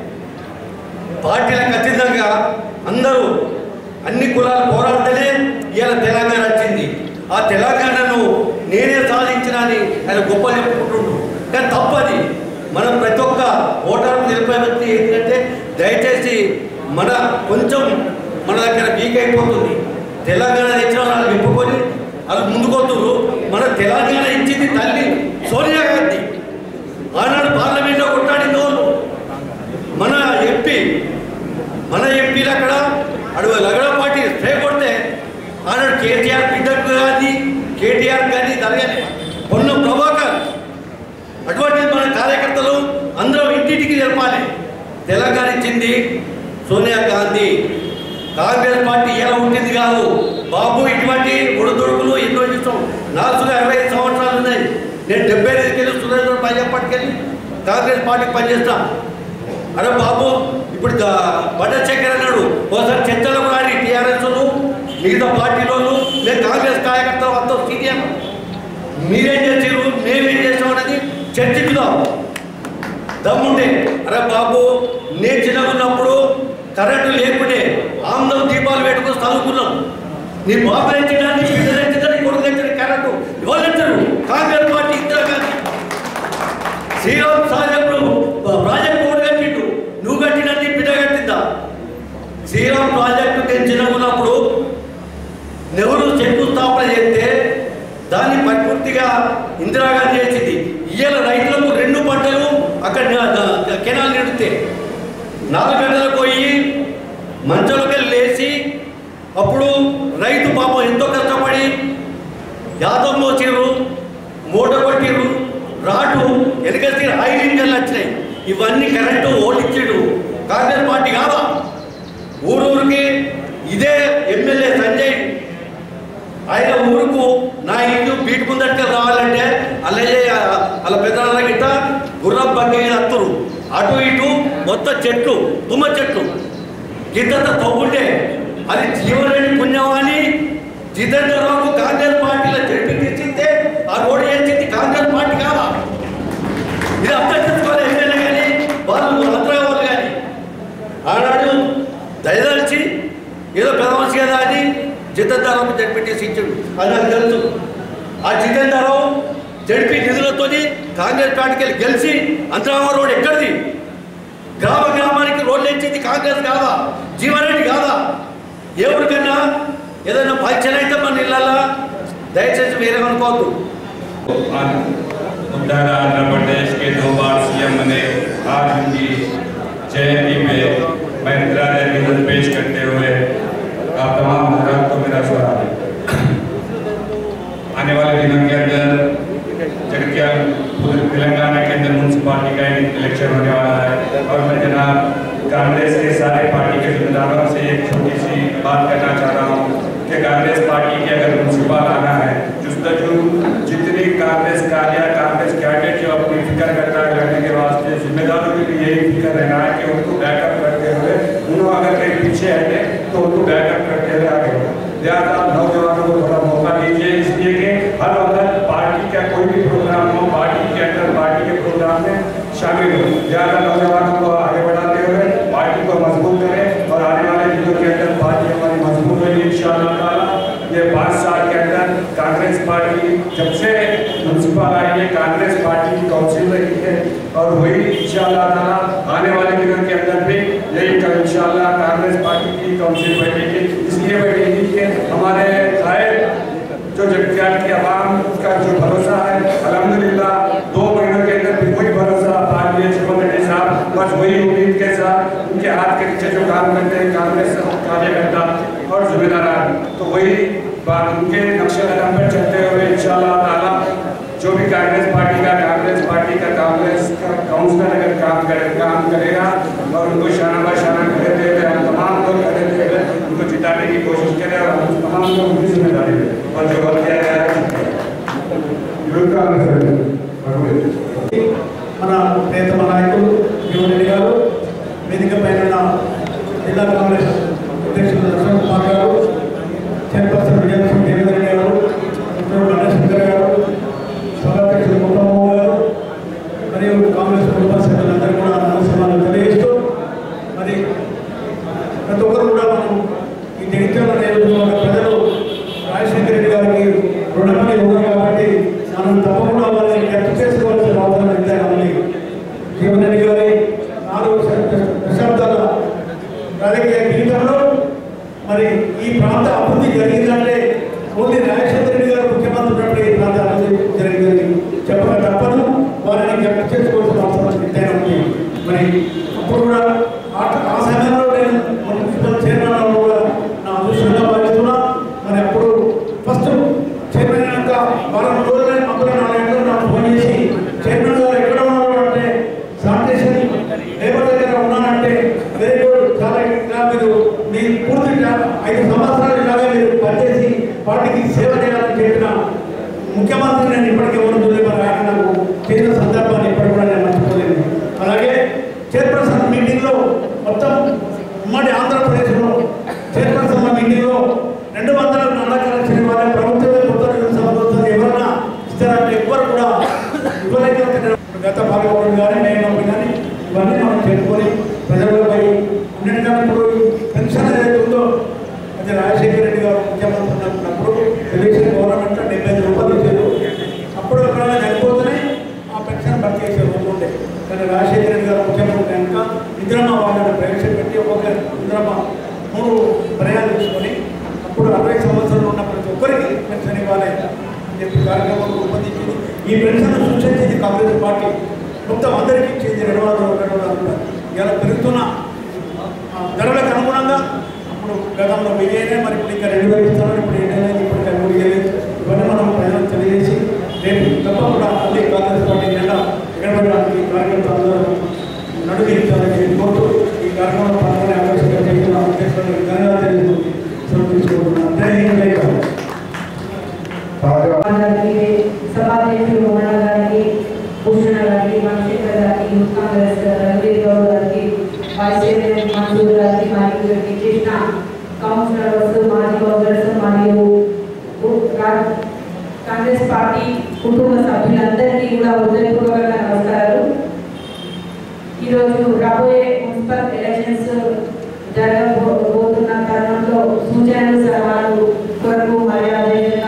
పార్టీలకు అతీతంగా అందరూ అన్ని కులాలు పోరాడితేనే ఇవాళ తెలంగాణ వచ్చింది ఆ తెలంగాణను నేనే సాధించిన అని ఆయన గొప్ప చెప్పుకుంటుండ్రు కానీ తప్పది మనం ప్రతి ఒక్క ఓటర్కు తెలిపే వ్యక్తి ఏంటంటే దయచేసి మన కొంచెం మన దగ్గర వీక్ అయిపోతుంది తెలంగాణ తెచ్చిన వాళ్ళు నింపుకొని వాళ్ళు ముందుకొస్తున్నారు మన తెలంగాణ ఇచ్చింది తల్లి సోనియా గాంధీ ఆనాడు పార్లమెంట్లో కొట్టాడింది వాళ్ళు మన ఎంపీ మన ఎంపీలు అక్కడ అడుగు లగడపాటి స్ప్రే కొడితే ఆనాడు కేటీఆర్ బిడ్డకు కానీ కేటీఆర్ కానీ జరగలే పొన్న ప్రభాకర్ అటువంటి మన కార్యకర్తలు అందరం ఇంటింటికి జరపాలి తెలంగాణ ఇచ్చింది సోనియా గాంధీ కాంగ్రెస్ పార్టీ ఎలా ఉంటుంది కాదు బాబు ఇటువంటి ఒడిదొడుకులు ఎన్నో చూస్తాం నాకు అరవై ఐదు సంవత్సరాలు ఉన్నాయి నేను డెబ్బై ఐదుకి వెళ్ళి సురేంద్ర పైపట్టుకెళ్ళి కాంగ్రెస్ పార్టీకి పనిచేస్తా అరే బాబు ఇప్పుడు బట్టచక్కెర అన్నాడు ఒకసారి చర్చలకు రాని టీఆర్ఎస్ మిగతా పార్టీలోను నేను కాంగ్రెస్ కార్యకర్త అంతా సీనియర్ మీరేం చేసారు మేమేం చేసాం అనేది చర్చించుదాం దమ్ముంటే అరే బాబు నేను చిన్నగా ఉన్నప్పుడు కరెంటు లేకుండే ఆమ్లం దీపాలు పెట్టుకుని చదువుకున్నాం నీ బాబు తెచ్చడానికి బిడ్డ తెచ్చడానికి కొడుకు తెచ్చడానికి కరెంటు ఎవరు తెచ్చారు కాంగ్రెస్ పార్టీ ఇందిరాగాంధీ శ్రీరామ్ సాగర్ ప్రాజెక్టు కూడా కట్టిండు నువ్వు కట్టినది బిడ్డ కట్టిందా శ్రీరామ్ ప్రాజెక్టు నేను చిన్నగా ఉన్నప్పుడు నెహ్రూ శంకుస్థాపన చేస్తే దాన్ని పరిపూర్తిగా ఇందిరాగాంధీ చేసింది ఇయ్యాల రైతులకు రెండు పంటలు అక్కడ న- కెనాల్ నిడితే నాలుగు గంటలకు పోయి మంచంలోకి వెళ్ళి లేచి అప్పుడు రైతు పాపం ఎంతో కష్టపడి యాదవ్ మోసిర్రు మోటార్ కొట్టిర్రు రాటు వెనకసి ఆయిల్ ఇంజన్లు వచ్చినాయి ఇవన్నీ కరెంటు ఓట్లు ఇచ్చాడు కాంగ్రెస్ పార్టీ కాదా ఊరూరికి ఇదే ఎమ్మెల్యే సంజయ్ ఆయన ఊరుకు నా ఇల్లు బీట్ ముందట్టుగా రావాలంటే అలాగే అలా పెద్ద గిట్ట గుర్రం బగ్గి అత్తురు అటు ఇటు మొత్తం చెట్లు తుమ్మ చెట్లు గిద్దంత తవ్వుంటే అది జీవరెడ్డి పుణ్యమాని జితేంద్ర రావు కాంగ్రెస్ పార్టీలో జరిపి తెచ్చిందే ఆ రోడ్డు చేసింది కాంగ్రెస్ పార్టీ కాదా ఇది అర్థం చేసుకోవాలి ఎమ్మెల్యే కానీ వాళ్ళు ఆంధ్ర వాళ్ళు కానీ ఆనాడు దయదలిచి ఏదో పెద్ద మనిషి కదా అని జితేంద్రరావుకి జడ్పీటీసీ ఇచ్చాడు అది నాకు తెలుసు ఆ జితేంద్రరావు జడ్పీ నిధులతో కాంగ్రెస్ పార్టీకి వెళ్ళి గెలిచి అంతరామ రోడ్ ఎక్కడిది గ్రామ గ్రామానికి రోడ్లు ఇచ్చింది కాంగ్రెస్ కాదా జీవరెడ్డి కాదా ఏ ఊరికన్నా ఏదైనా ఫంక్షన్ అయితే మన ఇళ్ళల్లో దయచేసి వేరే అనుకోవద్దు उत्तर आंध्र प्रदेश के दो बार सीएम बने आज उनकी जयंती में मैं इंदिरा निधन पेश करते हुए आप तमाम हजरात को मेरा सवाल है आने वाले दिनों के अंदर जगतिया पूरे तेलंगाना के अंदर म्यूनसिपालिटी का इलेक्शन होने वाला है और मैं जनाब कांग्रेस के सारे पार्टी के जिम्मेदारों से एक छोटी सी बात करना चाह रहा हूँ कि कांग्रेस पार्टी के अगर म्यूनसिपल आना है जुस्तजू जितनी कांग्रेस कार्य कांग्रेस कैडेट जो अपनी फिक्र करता है लड़ने के वास्ते जिम्मेदारों के लिए यही फिक्र रहना है कि उनको बैकअप करते हुए उन्होंने अगर कहीं पीछे हटे तो उनको बैकअप करते हुए आगे बढ़ो। लिहाजा नौजवानों को थोड़ा मौका दीजिए इसलिए कि हर वक्त पार्टी का कोई भी प्रोग्राम हो पार्टी के अंदर पार्टी के प्रोग्राम में शामिल हो लिहाजा नौजवानों को आगे बढ़ाते हुए पार्टी को मजबूत करें और आने वाले दिनों के अंदर पार्टी हमारी मजबूत होगी इंशाल्लाह ये पाँच साल के अंदर कांग्रेस पार्टी जब से म्यूनसिपल आई है कांग्रेस पार्टी की काउंसिल रही है और वही इंशाल्लाह ताला आने वाले दिनों के अंदर भी यही का इंशाल्लाह कांग्रेस पार्टी की काउंसिल बैठेगी इसलिए बैठेगी कि हमारे कायद जो जगतियाल की आवाम का जो भरोसा है अल्हम्दुलिल्लाह दो महीनों के अंदर भी वही भरोसा पार्टी जीवन रेड्डी साहब बस वही उम्मीद के साथ उनके हाथ के नीचे जो काम करते हैं कांग्रेस कार्यकर्ता और जिम्मेदार तो वही बात उनके नक्शे कदम पर चलते हुए इंशाल्लाह ताला जो भी कांग्रेस पार्टी का कांग्रेस पार्टी का कांग्रेस का काउंसलर अगर काम करे काम करेगा और उनको शाना शाना खड़े हुए हम तमाम लोग खड़े हुए उनको निपटाने की कोशिश करें और हम तमाम को उनकी जिम्मेदारी है और जो गलत किया गया है యూత్ కాంగ్రెస్ రఘువీర్ మన నేతమ నాయకులు జీవన్ రెడ్డి గారు వేదిక పైన ఉన్న జిల్లా కాంగ్రెస్ అధ్యక్షులు దర్శన్ కుమార్ గారు చైర్పర్సన్ విజయలక్ష్మి దేవేంద్ర రెడ్డి గారు మిత్రుడు గణేష్ శంకర్ గారు సభాధ్యక్షులు ముఖమోహన్ గారు మరియు కాంగ్రెస్ కుటుంబ సభ్యులందరూ కూడా నమస్కారాలు తెలియజేస్తూ మరి ప్రతి ఒక్కరు కూడా మనం ఈ జగిత్యాల నియోజకవర్గ ప్రజలు రాజశేఖర రెడ్డి గారికి రుణపడి ఉన్నారు కాబట్టి మనం తప్పకుండా వాళ్ళని ఖర్చు చేసుకోవాల్సిన అవసరం ఎంతైనా ఉంది జీవన్ రెడ్డి గారి నాలుగు దశ- దశాబ్దాల రాజకీయ జీవితంలో మరి ఈ ప్రాంత అభివృద్ధి జరిగిందంటే ఓన్లీ రాజశేఖర రెడ్డి గారు ముఖ్యమంత్రి ఉన్నప్పుడు ఈ ప్రాంత అభివృద్ధి జరిగిందని చెప్పక తప్పదు వారిని జ్ఞప్తి చేసుకోవాల్సిన అవసరం ఎంతైనా ఉంది మరి అప్పుడు కూడా ఆ ఆ సమయంలో నేను మున్సిపల్ చైర్మన్ కూడా నా అదృష్టంగా భావిస్తున్నా మరి అప్పుడు ఫస్ట్ చైర్మన్ అయినాక వారం రోజులే మధ్యలో నాలుగు గంటలు నాకు ఫోన్ చేసి చైర్మన్ గారు ఎక్కడ ఉన్నారు అంటే శానిటేషన్ లేబర్ దగ్గర ఉన్నానంటే వెరీ గుడ్ చాలా ఇంకా మీరు మీ పూర్తి టా- ఐదు సంవత్సరాలు ఇలాగే మీరు పనిచేసి పార్టీకి సేవ చేయాలని చెప్పిన ముఖ్యమంత్రి నేను ఇప్పటికీ ఎవరు మరి ఆయన నాకు చేసిన సందర్భాన్ని ఇప్పటికి కూడా నేను మర్చిపోలేదు అలాగే చైర్పర్సన్ మీటింగ్లో మొత్తం ఉమ్మడి ఆంధ్రప్రదేశ్లో చైర్పర్సన్ మీటింగ్లో రెండు వందల నల్ల కలెక్షన్ ఇవ్వాలి ప్రభుత్వమే కొత్త నిధులు సమకూరుస్తుంది ఎవరైనా ఇస్తారంటే ఎవ్వరు కూడా ఇవ్వలేకపోతున్నారు గత భాగవతం కానీ నేను కానీ ఇవన్నీ మనం చెప్పుకొని ప్రజల్లో పోయి అన్నిటికన్నా ఇప్పుడు పెన్షన్ ఏదైతే ఉందో అది రాజశేఖర రెడ్డి గారు ముఖ్యమంత్రి ఉన్నప్పుడు తెలుగుదేశం గవర్నమెంట్లో డెబ్బై ఐదు రూపాయలు ఇచ్చారు అప్పుడు ఎక్కడైనా చనిపోతేనే ఆ పెన్షన్ భర్తీ చేసే రోజు ఉండే కానీ రాజశేఖర రెడ్డి గారు ముఖ్యమంత్రి కనుక ఇందిరమ్మ వాళ్ళని ప్రవేశపెట్టి ఒక్కొక్క ఇందిరమ్మ మూడు ప్రయాణాలు తీసుకొని అప్పుడు అరవై సంవత్సరాలు ఉన్న ప్రతి ఒక్కరికి పెన్షన్ ఇవ్వాలి అని చెప్పి కార్యక్రమం రూపొందించింది ఈ పెన్షన్ సూచించింది కాంగ్రెస్ పార్టీ మొత్తం అందరికీ ఇచ్చింది రెండు వందల రెండు వందల రూపాయలు ఇలా పెరుగుతున్న ఆ, ధరలకు అనుగుణంగా అప్పుడు గతంలో వెయ్యేనే మరి ఇప్పుడు ఇంకా రెండు వేలు ఇస్తామని ఇప్పుడు ఏడైనా ఇప్పుడు ఇంకా మూడు వేలు ఇవన్నీ మనం ప్రజలకు తెలియజేసి రేపు తప్పకుండా మళ్ళీ కాంగ్రెస్ పార్టీ జెండా ఎగరబడడానికి కార్యకర్తలందరూ నడుగించాలని కోరుతూ ఈ కార్యక్రమంలో పాల్గొనే అవకాశంగా చేసిన అధ్యక్షులకు ధన్యవాదాలు సమర్పించుకుంటున్నాను జై హింద్ జై భారత్ గారికి సభాధ్యక్షులు మోహన్ గారికి భూషణ గారికి మణిశేఖర్ గారికి యూత్ కాంగ్రెస్ రఘువీర్ గౌడ్ గారికి వైస్ చైర్మన్ మన్సూర్ గారికి మరియు కృష్ణ కౌన్సిలర్స్ మాజీ కౌన్సిలర్స్ మరియు కా- కాంగ్రెస్ పార్టీ కుటుంబ సభ్యులందరికీ కూడా హృదయపూర్వక నమస్కారాలు ఈరోజు రాబోయే మున్సిపల్ ఎలక్షన్స్ జరగబోతున్న తరుణంలో సూచనలు సలహాలు కొరకు మర్యాద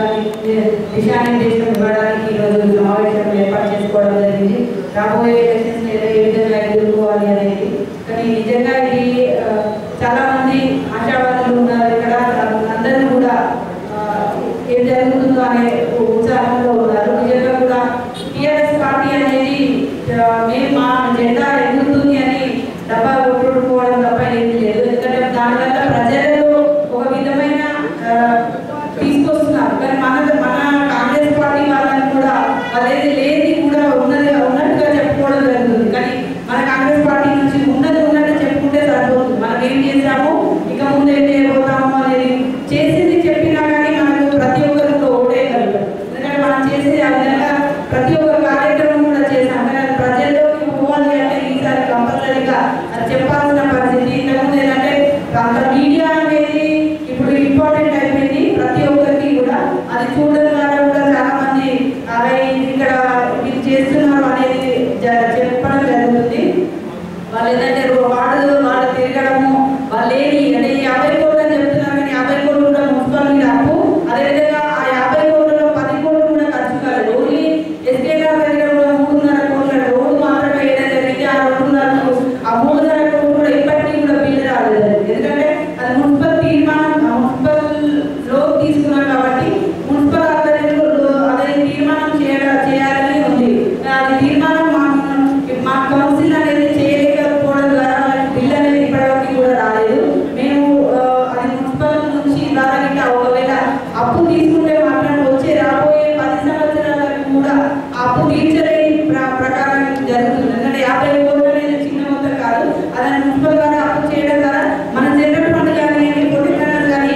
దిశానిర్దేశం ఇవ్వడానికి ఈరోజు సమావేశం ఏర్పాటు చేసుకోవడం జరిగింది రాబోయే ఎలక్షన్స్ ఏ విధంగా ఎదుర్కోవాలి అనేది కానీ నిజంగా ఇది ఆ, చాలా మంది ఆశావాదులు ఉన్నారు ఇక్కడ అందరూ కూడా ఆ, ఏం జరుగుతుందో అనే ఉత్సాహంలో ఉన్నారు నిజంగా కూడా టీఆర్ఎస్ పార్టీ అనేది ఆ, మేము మా జెండా ఎదుగుతుంది అని డబ్బా కొట్టుకోవడం తప్ప ఏమీ లేదు ఎందుకంటే దానివల్ల ప్రజలలో ఒక విధమైన ఆ, తీసుకొస్తున్నారు కానీ మన మన కాంగ్రెస్ పార్టీ వాళ్ళని కూడా అదేది లేని కూడా ఉన్నది ఉన్నట్టుగా చెప్పుకోవడం జరుగుతుంది కానీ మన కాంగ్రెస్ పార్టీ నుంచి ఉన్నది ఉన్నట్టు చెప్పుకుంటే సరిపోతుంది మనం ఏం చేసాము ఇక ముందు ఏం చేయబోతాము అనేది చేసింది చెప్పినా కానీ మనకు ప్రతి ఒక్కరు కూడా ఓడేయగలుగుతారు ఎందుకంటే మనం చేసేది ఆ విధంగా ప్రతి ఒక్క కార్యక్రమం కూడా చేసాం కానీ అది ప్రజల్లోకి పోవాలి అంటే ఈసారి కంపల్సరీగా అది చెప్పాల్సిన పరిస్థితి ఇంతకుముందు ఏంటంటే అంత మీడియా అనేది ఇప్పుడు ఇంపార్టెంట్ అయిపోయింది ప్రతి ఒక్కరికి కూడా అది చూడడం ద్వారా కూడా చాలా మంది అరే ఇది ఇక్కడ ఇది చేస్తున్నారు అనేది జ- చెప్పడం జరుగుతుంది వాళ్ళు ఏంటంటే వాడు వాళ్ళు తిరగడము వాళ్ళు ఏమి అంటే ఈ యాభై కోట్లు అని చెప్తున్నారు కానీ యాభై కోట్లు కూడా మున్సిపల్ మీద అప్పు అదేవిధంగా ఆ యాభై కోట్లలో పది కోట్లు కూడా ఖర్చు కాలేదు ఓన్లీ ఎస్కే గారి దగ్గర కూడా మూడున్నర కోట్ల రోడ్డు మాత్రమే వేయడం జరిగింది ఆ రెండున్నరకు ఆ మూడున్నర కోట్లు కూడా ఇప్పటికీ కూడా బిల్లు రాలేదు ఎందుకంటే అది మున్సిపల్ తీర్మానం ఆ మున్సిపల్ లో తీసుకున్నాం కాబట్టి మున్సిపల్ ఆధ్వర్యంలో అదే తీర్మానం చేయాలి చేయాలని ఉంది అది తీర్మానం మా మా కౌన్సిల్ అనేది చేయలేకపోవడం ద్వారా మనకి బిల్ అనేది ఇప్పటివరకు కూడా రాలేదు మేము ఆ, అది మున్సిపల్ నుంచి ద్వారా గిట్ట ఒకవేళ అప్పు తీసుకుంటే మాత్రం వచ్చే రాబోయే పది సంవత్సరాల వరకు కూడా ఆ అప్పు తీర్చలేని ప్ర- ప్రకారం జరుగుతుంది ఎందుకంటే యాభై కోట్లు అనేది చిన్న మొత్తం కాదు అదని మున్సిపల్ ద్వారా అప్పు చేయడం ద్వారా మన జనరల్ ఫండ్ కానీ పొలిటికల్ కానీ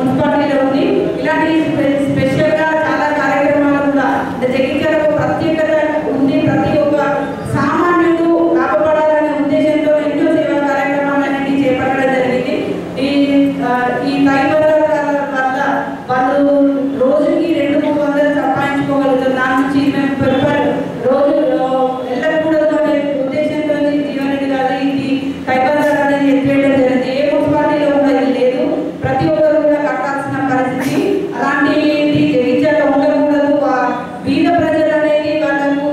మున్సిపాలిటీలో ఉంది ఇలాంటి స్పె- స్పెషల్గా చాలా కార్యక్రమాలు కూడా అంటే జగిత్యాలకు ప్రత్యేకత ఉంది ప్రతి ఒక్క సామాన్యుడు లాభపడాలనే ఉద్దేశంతో ఎన్నో సేవా కార్యక్రమాలన్నింటినీ చేపట్టడం జరిగింది ఈ ఆ, ఈ తైబర్ వల్ల వాళ్ళు రోజుకి రెండు మూడు వందలు సంపాదించుకోగలుగుతారు దాని నుంచి మేము పెరుపర్ రోజు ఆ, వెళ్ళకూడదు అనే ఉద్దేశంతో జీవనరెడ్డి గారు ఇది తైబర్ అనేది ఎత్తివేయడం జరిగింది ఏ మున్సిపాలిటీలో కూడా ఇది లేదు ప్రతి ఒక్కరు కూడా కట్టాల్సిన పరిస్థితి అలాంటిది జగిత్యాల ఉండకూడదు ఆ బీద ప్రజలు అనేది వాళ్ళకు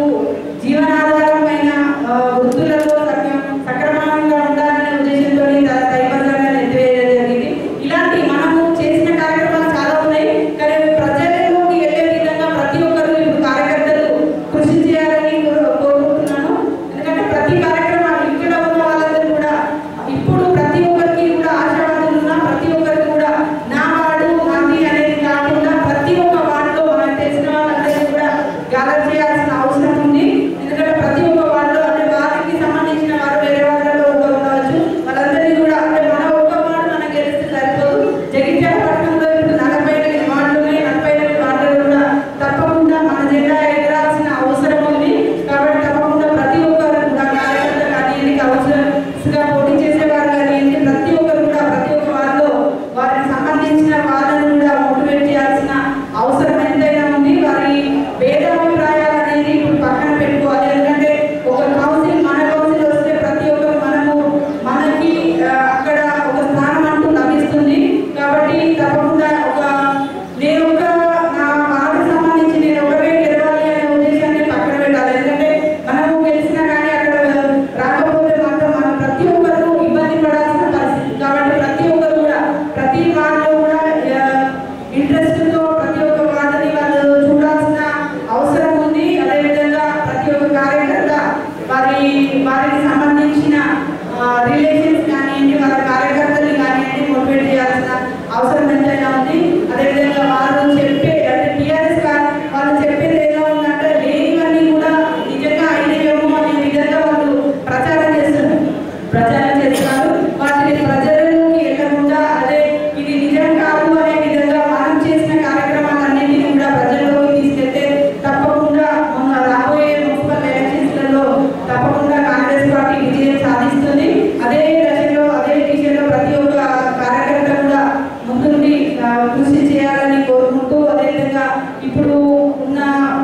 జీవనాధారమైన ఆ, వృత్తులలో సక్ర- సక్రమంగా ఉండాలనే ఉద్దేశంతో తైబర్ అనేది ఎత్తివేయడం జరిగింది ఇలాంటి మనము చేసిన కార్యక్రమాలు చాలా ఉన్నాయి కానీ ప్రజలలోకి వెళ్ళే విధంగా ప్రతి ఒక్కరు ఇప్పుడు కార్యకర్తలు కృషి చేయాలని కోరు- కోరుకుంటున్నాను ఎందుకంటే ప్రతి కార్యక్రమాలు ఇక్కడ ఉన్న వాళ్ళందరూ కూడా ఇప్పుడు ప్రతి ఒక్కరికి కూడా ఆశావాదులు ఉన్నా ప్రతి ఒక్కరికి కూడా నా వార్డు మంది అనేది కాకుండా ప్రతి ఒక్క వార్డులో మనకు తెలిసిన వాళ్ళందరికీ కూడా గ్యాదర్ చేయాల్సిన అవసరం ఉంది ఎందుకంటే ప్రతి ఒక్క వార్డులో అంటే వారికి సంబంధించిన వారు వేరే వార్డులలో కూడా ఉండవచ్చు వాళ్ళందరినీ కూడా అంటే మన ఒక్క వార్డు మనకు గెలిస్తే సరిపోదు జగిత్యాల పట్టణంలో ఇప్పుడు నలభై ఎనిమిది వార్డులు ఉన్నాయి నలభై ఎనిమిది వార్డులు కూడా తప్పకుండా మన జెండా ఎగరాల్సిన అవసరం ఉంది కాబట్టి తప్పకుండా ప్రతి ఒక్కరు కూడా కార్యకర్త కానీ అవసరంగా పోటీ చేసేవారు కానీ ప్రతి ఒక్కరు కూడా ప్రతి ఒక్క వారిలో వారికి సంబంధించిన వాళ్ళని కూడా మోటివేట్ చేయాల్సిన అవసరం ఎంతైనా ఉంది వారి భేదాభిప్రాయాలు అనేది ఇప్పుడు పక్కన పెట్టుకోవాలి ఎందుకంటే ఒక కౌన్సిల్ మన కౌన్సిల్ వస్తే ప్రతి ఒక్కరు మనము మనకి ఆ, అక్కడ ఒక స్థానం అంటూ లభిస్తుంది కాబట్టి తప్పకుండా ఒక నేను ఒక నా వార్డు సంబంధించి నేను ఒకటే గెలవాలి అనే ఉద్దేశాన్ని పక్కన పెట్టాలి ఎందుకంటే మనము గెలిచినా కానీ అక్కడ రాకపోతే మాత్రం మనం ప్రతి ఒక్కరు ఇబ్బంది పడాల్సిన పరిస్థితి కాబట్టి ప్రతి ఒక్కరు కూడా ప్రతి వార్డులో కూడా ఇంట్రెస్ట్ తో ప్రతి ఒక్క వార్డుని వాళ్ళు చూడాల్సిన అవసరం ఉంది అదేవిధంగా ప్రతి ఒక్క కార్యకర్త వారి వారికి సంబంధించిన రిలేషన్స్ కానివ్వండి వాళ్ళ కార్యకర్తలు కానివ్వండి మోటివేట్ చేయాల్సిన అవసరం ఎంతైనా ఉంది అదేవిధంగా వారు చెప్పే అంటే టీఆర్ఎస్ వాళ్ళు చెప్పేది ఎలా ఉందంటే లేనివన్నీ కూడా నిజంగా అయినవేమో అనే విధంగా వాళ్ళు ప్రచారం చేస్తున్నారు ప్రచారం చేస్తున్నారు వాటిని ప్రజలలోకి వెళ్ళకుండా అదే ఇది నిజం కాదు అనే విధంగా మనం చేసిన కార్యక్రమాలన్నింటినీ కూడా ప్రజల్లోకి తీసుకెళ్తే తప్పకుండా మొన్న రాబోయే మున్సిపల్ ఎలక్షన్స్లలో తప్పకుండా కాంగ్రెస్ పార్టీ విజయం సాధిస్తుంది అదే దశలో అదే దిశలో ప్రతి ఒక్క కార్యకర్త కూడా ముందుండి ఆ, కృషి చేయాలని కోరుకుంటూ అదేవిధంగా ఇప్పుడు ఉన్న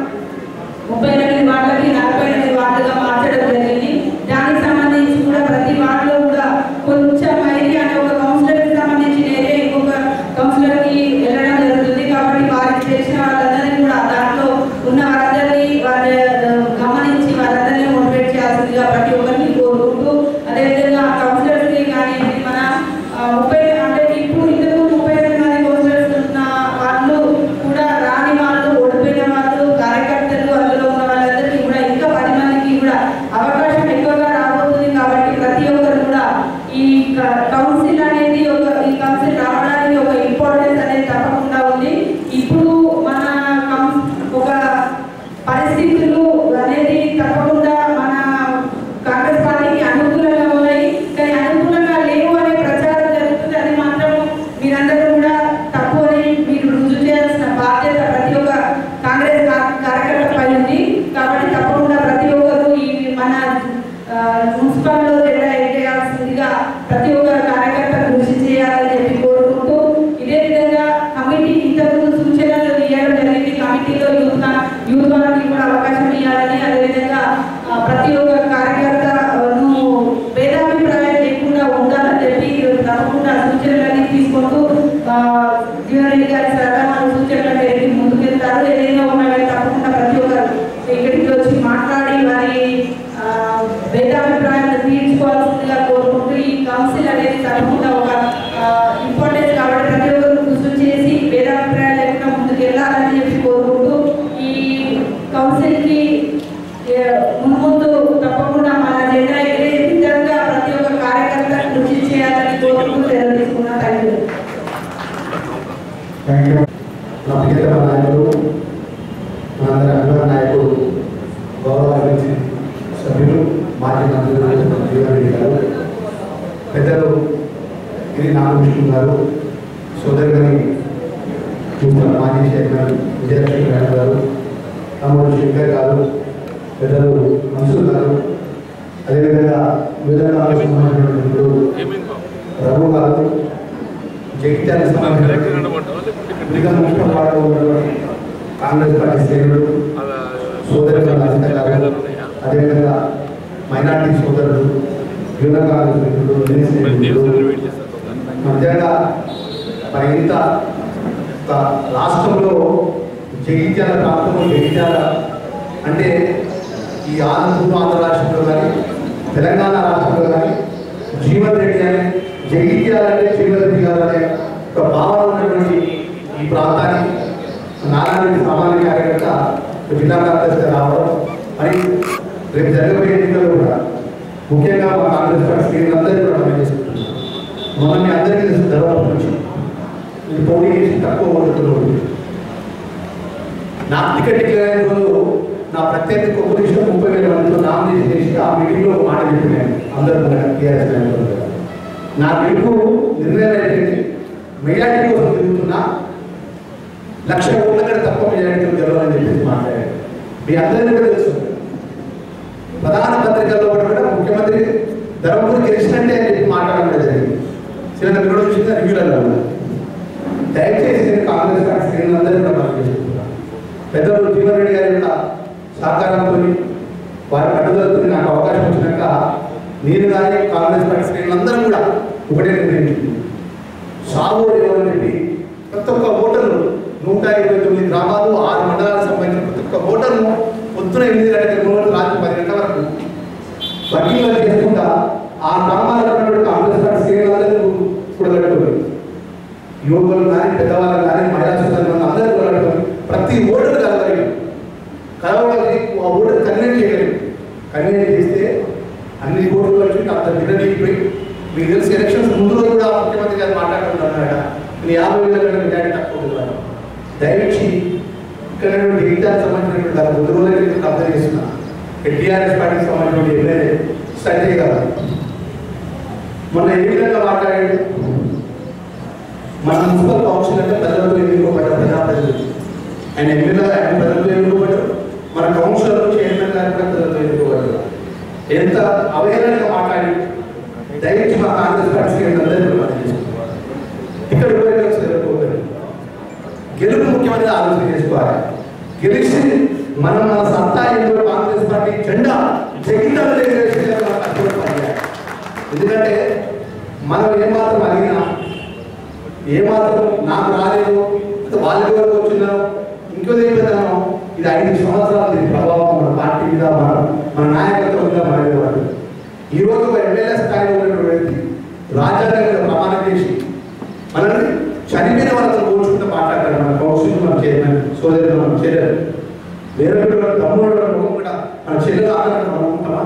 ముప్పై ఎనిమిది వార్డులకి నలభై ఎనిమిది వార్డులుగా మార్చడం జరిగింది దానికి సంబంధించి కూడా ప్రతి వార్డులో కూడా కొంచెం ఏరియా అంటే ఒక కౌన్సిలర్కి సంబంధించిన ఏరియా ఇంకొక కౌన్సిలర్కి వెళ్ళడం జరుగుతుంది కాబట్టి వారికి తెలిసిన వాళ్ళందరినీ కూడా దాంట్లో ఉన్న వారందరినీ వారి గమనించి వారందరినీ మోటివేట్ చేయాల్సిందిగా ప్రతి ఒక్కరిని కోరుకుంటూ అదేవిధంగా కౌన్సిలర్స్కి కానీ మన ఆ, ముప్పై అంటే ఇప్పుడు ఇంతకు ముప్పై ఎనిమిది మంది కౌన్సిలర్స్ ఉన్న వాళ్ళు కూడా రాని వాళ్ళు ఓడిపోయిన వాళ్ళు కార్యకర్తలు అందులో ఉన్న వాళ్ళందరికీ కూడా ఇంకా పది మందికి కూడా అవకాశం ఎక్కువగా రాబోతుంది కాబట్టి ప్రతి ఒక్కరు కూడా ఈ క- కౌన్సిల్ అనేది ఒక ఈ కౌన్సిల్ రావడానికి ఒక ఇంపార్టెన్స్ అనేది తప్పకుండా ఉంది ఇప్పుడు మన కౌన్స్ ఒక పరిస్థితులు అనేది తప్పకుండా మన కాంగ్రెస్ పార్టీకి అనుకూలంగా ఉన్నాయి కానీ అనుకూలంగా లేవు అనే ప్రచారం జరుగుతుంది అది మాత్రం మీరందరూ కూడా తప్పు అని మీరు రుజువు చేయాల్సిన బాధ్యత ప్రతి ఒక్క కాంగ్రెస్ కా- కార్యకర్తపై ఉంది కాబట్టి తప్పకుండా ప్రతి ఒక్కరు ఈ మన ఆ, మున్సిపల్లో జెండా ఎగరేయాల్సిందిగా ప్రతి ఒక్క కార్యకర్త కృషి చేయాలని చెప్పి కోరుకుంటూ ఇదే విధంగా కమిటీ ఇంతకుముందు సూచనలు ఇవ్వడం జరిగింది కమిటీలో యూత్ నా- యూత్ వాళ్ళకి కూడా అవకాశం ఇవ్వాలని అదేవిధంగా ఆ, ప్రతి ఒక్క కార్యకర్తను భేదాభిప్రాయం లేకుండా ఉండాలని చెప్పి తప్పకుండా సూచనలన్నీ తీసుకుంటూ ఆ, జీవనరెడ్డి గారి సలహా సూచనల మేరకు ముందుకెళ్తారు ఏదైనా ఉన్నా కానీ తప్పకుండా ప్రతి ఒక్కరు ఇక్కడికి వచ్చి మాట్లాడి వారి ఆ, భేదాభిప్రాయాలను తీర్చుకోవాల్సిందిగా కోరుకుంటూ ఈ కౌన్సిల్ అనేది తప్పకుండా ఒక ఇంపార్టెన్స్ కాబట్టి ప్రతి ఒక్కరు కృషి చేసి భేదాభిప్రాయాలు లేకుండా ముందుకు వెళ్ళాలని చెప్పి కోరుకుంటూ ఈ కౌన్సిల్కి ఏ, మున్ముందు తప్పకుండా మన జెండా ఎగిరే విధంగా ప్రతి ఒక్క కార్యకర్త కృషి చేయాలని కోరుకుంటూ సెలవు తీసుకున్నా థ్యాంక్ యూ థ్యాంక్ యూ నా ప్రియతమ నాయకుడు మనందరి అభిమాన నాయకుడు గౌరవ అభివృద్ధి సభ్యులు మాజీ మంత్రులు జీవనరెడ్డి గారు పెద్దలు గిరి నాగభూషణ్ గారు సోదరి గారి చైర్మన్ విజయలక్ష్మి మేడం గారు తమ్ముడు శంకర్ గారు పెద్దలు మన్సూర్ గారు అదేవిధంగా వివిధ కాలకు సంబంధించినటువంటి రఘు గారు జగిత్యాల సంబంధించిన ముఖ్య పాటలు ఉన్నటువంటి కాంగ్రెస్ పార్టీ శ్రేణులు సోదరులు లలిత గారు అదేవిధంగా మైనార్టీ సోదరులు యువ కాంగ్రెస్ మిత్రులు రిలయన్స్ మిత్రులు, మధ్యంగా మరి ఇంత ఒక రాష్ట్రంలో జగిత్యాల ప్రాంతంలో జగిత్యాల అంటే ఈ ఆంధ్ర ఆంధ్ర రాష్ట్రంలో కానీ తెలంగాణ రాష్ట్రంలో కానీ జీవన్ రెడ్డి అనే జగిత్యాల అంటే జీవన్ రెడ్డి గారు అనే ఒక భావన ఉన్నటువంటి ఈ ప్రాంతానికి నారాయణ సామాన్య కార్యకర్త జిల్లా కార్యదర్శిగా రావడం మరి రేపు జరగబోయే ఎన్నికల్లో కూడా ముఖ్యంగా మా కాంగ్రెస్ పార్టీ శ్రేణులందరినీ కూడా మనం చేసుకుంటున్నాం మనం మీ అందరికీ తెలుసు ధర్మపురం నుంచి ఇది పోటీ చేసి తక్కువ ఓటుతో ఉంది నా టికెట్ డిక్లేర్ అయిన రోజు నా ప్రత్యర్థి ఒక్క నిమిషం ముప్పై వేల మందితో నామినేషన్ చేసి ఆ మీటింగ్లో ఒక మాట చెప్పినాను అందరూ టీఆర్ఎస్ నాయకులు నా గెలుపు నిర్ణయం ఏంటంటే మెజార్టీ కోసం తిరుగుతున్నా లక్ష ఓట్ల కంటే తక్కువ మెజార్టీతో గెలవాలని చెప్పేసి మాట్లాడారు మీ అందరికీ కూడా తెలుసు ప్రధాన పత్రికల్లో కూడా కూడా ముఖ్యమంత్రి ధర్మపురి గెలిచినట్టే అని చెప్పి మాట్లాడడం కూడా జరిగింది చిన్న మీరు చూసిన రివ్యూలలో కూడా. దయచేసి నేను కాంగ్రెస్ పార్టీ శ్రేణులందరూ కూడా మనం చేసుకుంటున్నాను పెద్దలు జీవన్ రెడ్డి గారి యొక్క సహకారంతో వారి పట్టుదలతో నాకు అవకాశం వచ్చినాక నేను కానీ కాంగ్రెస్ పార్టీ శ్రేణులందరం కూడా ఒకటే నిర్ణయించింది సాగు ఎవరని చెప్పి ప్రతి ఒక్క ఓటర్లు నూట ఇరవై తొమ్మిది గ్రామాలు ఆరు మండలాలకు సంబంధించిన ప్రతి ఒక్క ఓటర్ను పొద్దున ఎనిమిది గంటల మూడు రాత్రి పది గంటల వరకు వర్గీలు చేసుకుంటా ఆ గ్రామాల్లో ఉన్నటువంటి కాంగ్రెస్ పార్టీ శ్రేణులందరూ కూడా కట్టుకోండి యువకులు కానీ పెద్దవాళ్ళు కానీ మహిళా సోదరులు అందరూ కూడా కట్టుకోండి ప్రతి ఓటరు కలగలి కలవగలిగి ఆ ఓటర్ కన్వీన్ చేయగలిగి కన్వీన్ చేస్తే అన్ని ఓట్లు వచ్చి అంత నిర్ణయిపోయి మీకు తెలిసి ఎలక్షన్స్ ముందు రోజు కూడా ముఖ్యమంత్రి గారు మాట్లాడుతున్నారట నేను యాభై వేల కంటే మెజారిటీ తక్కువ ఉంటుంది దయచేసి ఇక్కడ జీవితానికి సంబంధించినటువంటి గత ముందు రోజుల క్రితం అర్థం చేస్తున్నా టీఆర్ఎస్ పార్టీకి సంబంధించిన ఎమ్మెల్యే సంజయ్ గారు మొన్న ఏ విధంగా మాట్లాడాడు మన మున్సిపల్ కౌన్సిల్ అంటే ప్రజలతో ఎన్నుకోబడ్డ ప్రజాప్రతినిధి ఆయన ఎమ్మెల్యే ఆయన ప్రజలతో ఎన్నుకోబడ్డారు మన కౌన్సిలర్ చైర్మన్ గారు కూడా ప్రజలతో ఎన్నుకోబడ్డారు ఎంత అవహేళనగా మాట్లాడి దయచేసి మా కాంగ్రెస్ పార్టీ అందరినీ కూడా మనం చేసుకుంటాం ఇక్కడ ఉపయోగించి జరగకూడదు గెలుపు ముఖ్యమంత్రి ఆలోచన చేసుకోవాలి గెలిచి మనం మన సత్తా ఏంటో కాంగ్రెస్ పార్టీ జెండా జగితాలు ఎందుకంటే మనం ఏమాత్రం అడిగినా ఏమాత్రం నాకు రాలేదు వాళ్ళకి వరకు వచ్చిందో ఇంకో చెప్పేదాను ఇది ఐదు సంవత్సరాలు దీని ప్రభావం మన పార్టీ మీద మన మన నాయకత్వం మీద మన మీద పడుతుంది. ఈ రోజు ఒక ఎమ్మెల్యే స్థాయిలో ఉన్నటువంటి వ్యక్తి రాజ్యాంగం మీద ప్రమాణం చేసి మనల్ని చనిపోయిన వాళ్ళతో పోల్చుకుంటూ మాట్లాడతారు మన కౌన్సిల్ మన చైర్మన్ సోదరులు మన చెల్లెలు వేరే వాళ్ళ తమ్ముడు వాళ్ళ ముఖం కూడా మన చెల్లెలు ఆడడం మనం ఉంటామా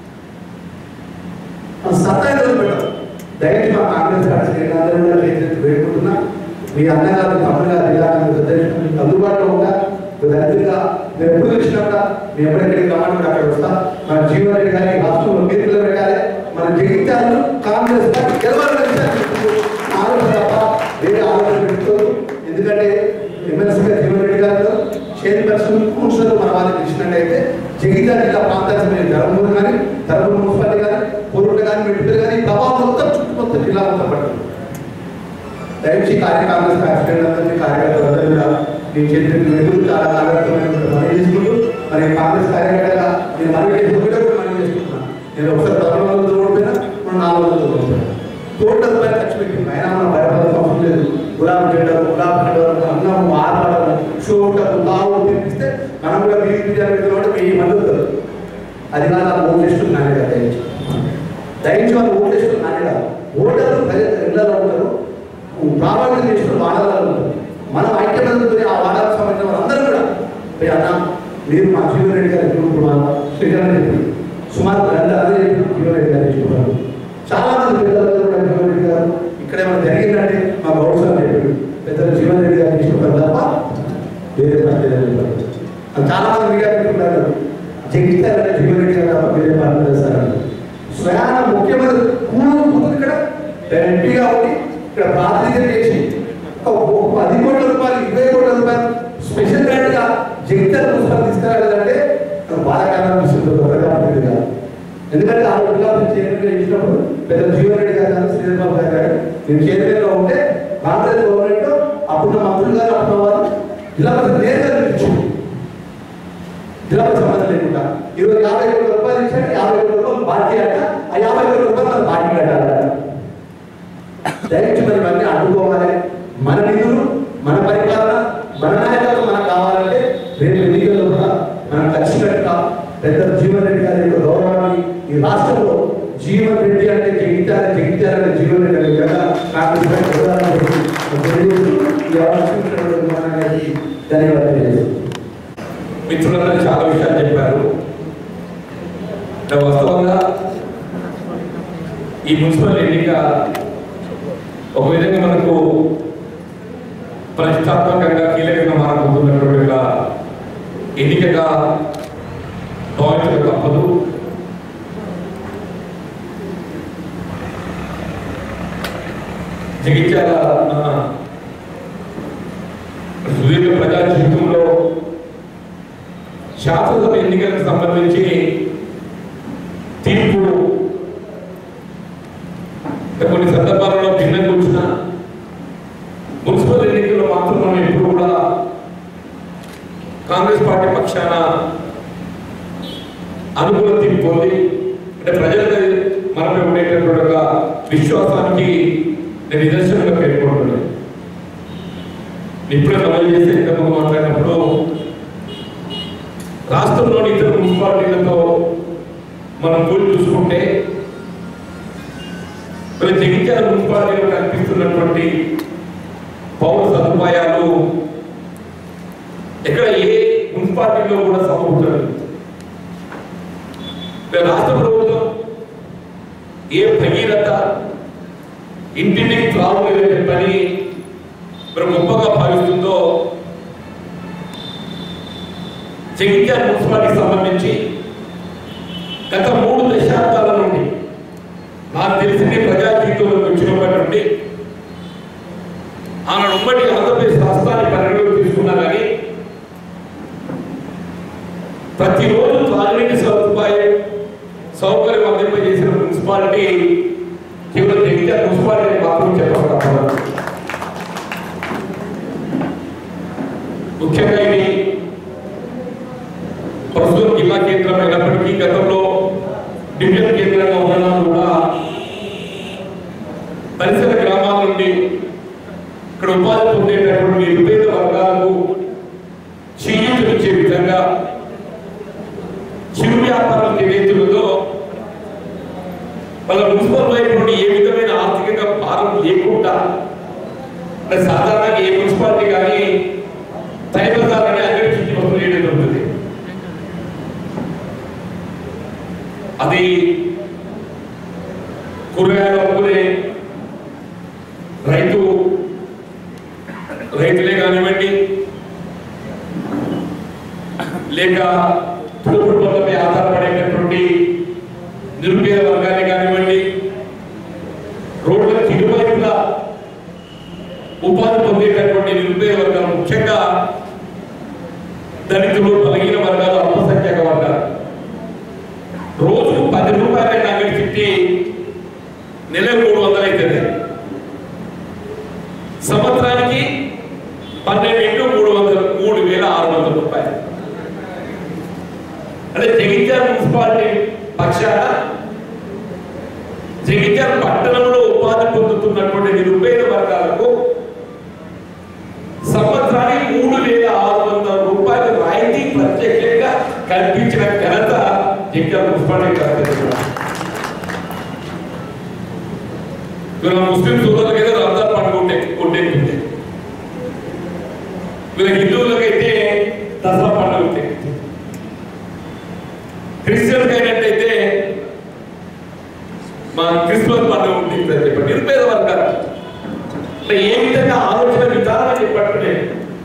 మన సత్తా ఎదురు పెట్టాం దయచేసి మా కాంగ్రెస్ పార్టీ శ్రేణులందరూ కూడా చేతులెత్తి వేడుకుంటున్నా మీ అన్నగారు తమ్ముడు గారు జిల్లా కాంగ్రెస్ అధ్యక్షుడు మీకు అందుబాటులో ఉందా మీరు దళితులుగా మీరు ఎప్పుడు వచ్చినప్పుడు మేము ఎప్పుడెక్కడికి రమ్మని అక్కడ వస్తా మన జీవన్ రెడ్డి గారి రాష్ట్రంలో కేంద్రంలో పెట్టాలి మన జగిత్యాలను కాంగ్రెస్ పార్టీ గెలవాలని విషయాన్ని ఆలోచన తప్ప వేరే ఆలోచన పెట్టుకోదు ఎందుకంటే ఎమ్మెల్సీగా జీవన్ రెడ్డి గారితో చైర్పర్సన్ కౌన్సిలర్ మన వాళ్ళకి ఇచ్చినట్టయితే జగిత్యాల జిల్లా ప్రాంతానికి మీరు ధర్మూరు కానీ ధర్మూరు మున్సిపాలిటీ కానీ పూర్వులు కానీ మెడికల్ కానీ ఈ ప్రభావం మొత్తం చుట్టుపక్కల జిల్లా మొత్తం పడుతుంది దయచేసి కార్య కాంగ్రెస్ కార్యకర్తలందరినీ కార్యకర్తలందరూ కూడా నేను చెప్పిన వెలుగు చాలా కార్యకర్తలు మనవి చేసుకుంటూ మరి కాంగ్రెస్ కార్యకర్తగా నేను మనవి చేసుకుంటే కూడా మనవి చేసుకుంటున్నాను నేను ఒకసారి పదకొండు వందలు ఓడిపోయినా మనం నాలుగు వందలు ఓడిపోయినా కోట్ల రూపాయలు ఖర్చు పెట్టింది అయినా మనం భయపడాల్సిన అవసరం లేదు గులాబీ జెండాలు గులాబీ కండలు అన్నం ఆర్పాటలు షోటలు తావు తినిపిస్తే మనం కూడా బీజీ విద్యార్థి కూడా వెయ్యి మంది వస్తారు అది కాదు ఆ ఓటు లిస్టు నానే కదా దయచేసి దయచేసి వాళ్ళు ఓటు లిస్టు నానే కాదు ఓటర్లు ప్రజలు ఇళ్లలో ఉంటారు ప్రామాణిక చేసిన వాడాలలో ఉంటారు మనం ఐక్యతతో ఆ వాడాలకు సంబంధించిన వాళ్ళందరూ కూడా పోయి అన్న మీరు మా జీవన్ రెడ్డి గారు ఇప్పుడు మా శ్రీకరణ చెప్పి సుమారు రెండు అదే చెప్పి జీవన్ రెడ్డి గారు చెప్పుకున్నారు చాలా మంది పెద్దలందరూ కూడా జీవన్ రెడ్డి గారు ఇక్కడ ఏమైనా జరిగిందంటే మా గౌరవం చెప్పారు పెద్దలు జీవన్ రెడ్డి గారు తీసుకుంటారు తప్ప వేరే పార్టీ చెప్పారు అది చాలా మంది మీడియా పెట్టుకుంటారు జగిస్తారంటే జీవన్ రెడ్డి గారు తప్ప వేరే పార్టీ చేస్తారని స్వయాన ముఖ్యమంత్రి కూడు కూతురు ఇక్కడ ఎంపీగా ఉండి ఇక్కడ ప్రాతినిధ్యం చేసి ఒక ఒక పది కోట్ల రూపాయలు ఇరవై కోట్ల రూపాయలు ఎందుకంటే ఆ జిల్లా చైర్మన్ ఇచ్చినప్పుడు పెద్ద జీవన్ రెడ్డి గారు కానీ శ్రీధర్ బాబు గారు కానీ నేను చైర్మన్ లో ఉంటే కాంగ్రెస్ గవర్నమెంట్ అప్పుడు మంత్రులు గారు అప్పుడు వారు జిల్లా పరిషత్ నేరుగా ఇచ్చింది జిల్లా పరిషత్ సంబంధం లేకుండా ఈరోజు యాభై కోట్ల రూపాయలు ఇచ్చాడు యాభై కోట్ల రూపాయలు బాకీ అట ఆ యాభై కోట్ల రూపాయలు మనం బాకీ కట్టాలట దయచేసి మరి ఇవన్నీ అడ్డుకోవాలి మన నిధులు మన పరిపాలన మన నాయకత్వం మనకు కావాలంటే రేపు ఎన్నికల్లో కూడా మనం ఖచ్చితంగా పెద్ద జీవన్ రెడ్డి గారి యొక్క గౌరవాన్ని ఈ రాష్ట్రంలో జీవన్ రెడ్డి అంటే జగిత్యాల జగిత్యాల అంటే జీవన్ రెడ్డి అనే విధంగా నాకు ఇటువంటి ఉదాహరణ చెప్పి తెలియజేస్తూ ఈ అవకాశం ఇచ్చినటువంటి మన గారికి ధన్యవాదాలు తెలియజేస్తున్నాను. మిత్రులందరూ చాలా విషయాలు చెప్పారు అంటే వాస్తవంగా ఈ మున్సిపల్ ఎన్నిక ఒక విధంగా మనకు ప్రతిష్టాత్మకంగా కీలకంగా మారబోతున్నటువంటి ఒక ఎన్నికగా భావించక తప్పదు జగిత్యాల మన సుదీర్ఘ ప్రజా జీవితంలో శాసనసభ ఎన్నికలకు సంబంధించి తీర్పు కొన్ని సందర్భాలలో భిన్నంగా వచ్చిన మున్సిపల్ ఎన్నికల్లో మాత్రం మనం ఎప్పుడు కూడా కాంగ్రెస్ పార్టీ పక్షాన అనుకూల తీర్పు పొంది అంటే ప్రజలకు మనపై ఉండేటటువంటి ఒక విశ్వాసానికి నేను నిదర్శనంగా పేర్కొంటున్నాను ఇప్పుడే మనం చేసే ఇంతకుముందు మాట్లాడినప్పుడు రాష్ట్రంలోని ఇతర మున్సిపాలిటీలతో మనం పోలి చూసుకుంటే మరి జగిత్యాల మున్సిపాలిటీలో కల్పిస్తున్నటువంటి పౌర సదుపాయాలు ఎక్కడ ఏ మున్సిపాలిటీలో కూడా సమకూర్చలేదు మరి రాష్ట్ర ప్రభుత్వం ఏ భగీరథ ఇంటింటికి త్రాగులేని పని మరి గొప్పగా భావిస్తుందో జగిత్యాల మున్సిపాలిటీకి సంబంధించి గత మూడు దశాబ్దాల నుండి నాకు తెలిసిన ప్రజా జీవితంలోకి వచ్చినప్పటి నుండి ఆనాడు ఉమ్మడి ఆంధ్రప్రదేశ్ రాష్ట్రాన్ని పరిగణలోకి తీసుకున్నా కానీ ప్రతిరోజు తాగునీటి సదుపాయం సౌకర్యం అందింపజేసిన మున్సిపాలిటీ కేవలం జగిత్యాల మున్సిపాలిటీ మాత్రం చెప్పడం ముఖ్యంగా ఇది ప్రస్తుతం జిల్లా కేంద్రం అయినప్పటికీ గతంలో డివిజన్ కేంద్రంగా ఉండడం కూడా పరిసర గ్రామాల నుండి ఇక్కడ ఉపాధి పొందేటటువంటి నిరుపేద వర్గాలకు చేయూతనిచ్చే విధంగా చిరు వ్యాపారం చేతులతో వాళ్ళ మున్సిపల్ వైపు నుండి ఏ విధమైన ఆర్థికంగా భారం లేకుండా అంటే సాధారణంగా ఏ మున్సిపాలిటీ కానీ తైబజార్ని అంగడి చుట్టి వసూలు చేయడం జరుగుతుంది అది కూరగాయలు అమ్ముకునే రైతు రైతులే కానివ్వండి లేక తోపుడు పనులపై ఆధారపడేటటువంటి నిరుపేద వర్గాన్ని కానివ్వండి రోడ్ల ఇరువైపులా ఉపాధి పొందేటటువంటి నిరుపేద వర్గాలు ముఖ్యంగా దళితులు బలహీన వర్గాలు అల్పసంఖ్యాక వర్గాలు రోజు పది రూపాయల నగదు చిట్టి నెల మూడు వందలు అవుతుంది సంవత్సరానికి పన్నెండు ఇంటూ మూడు వందలు మూడు వేల ఆరు వందల రూపాయలు అంటే జగిత్యాల మున్సిపాలిటీ పక్షాన జగిత్యాల పట్టణంలో ఉపాధి పొందుతున్నటువంటి నిరుపేద వర్గాలకు సంవత్సరానికి మూడు వేల ఆరు వందల రూపాయల రాయితీ ప్రత్యేకంగా కల్పించిన ఘనత జగిత్యాల మున్సిపాలిటీ కల్పిస్తున్నారు వీళ్ళ ముస్లిం సోదరులకి అయితే రంజాన్ పండుగ ఉంటే ఉండేది వీళ్ళ హిందువులకైతే దసరా పండుగ ఉంటే క్రిస్టియన్కి అయినట్టయితే మా క్రిస్మస్ పండుగ ఉంటుంది అని చెప్పండి నిరుపేద వర్గాలు అంటే ఏ విధంగా ఆలోచన విధానం చెప్పట్టు నేను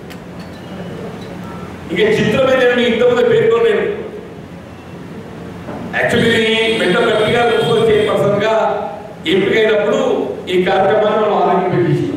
ఇక చిత్రమైన మీ ఇంతకుముందు పేర్కొనలేను యాక్చువల్లీ పెద్ద గట్టిగా మున్సిపల్ చైర్పర్సన్ గా ఎంపికైనప్పుడు ఈ కార్యక్రమాన్ని మనం ఆరంభించేసాం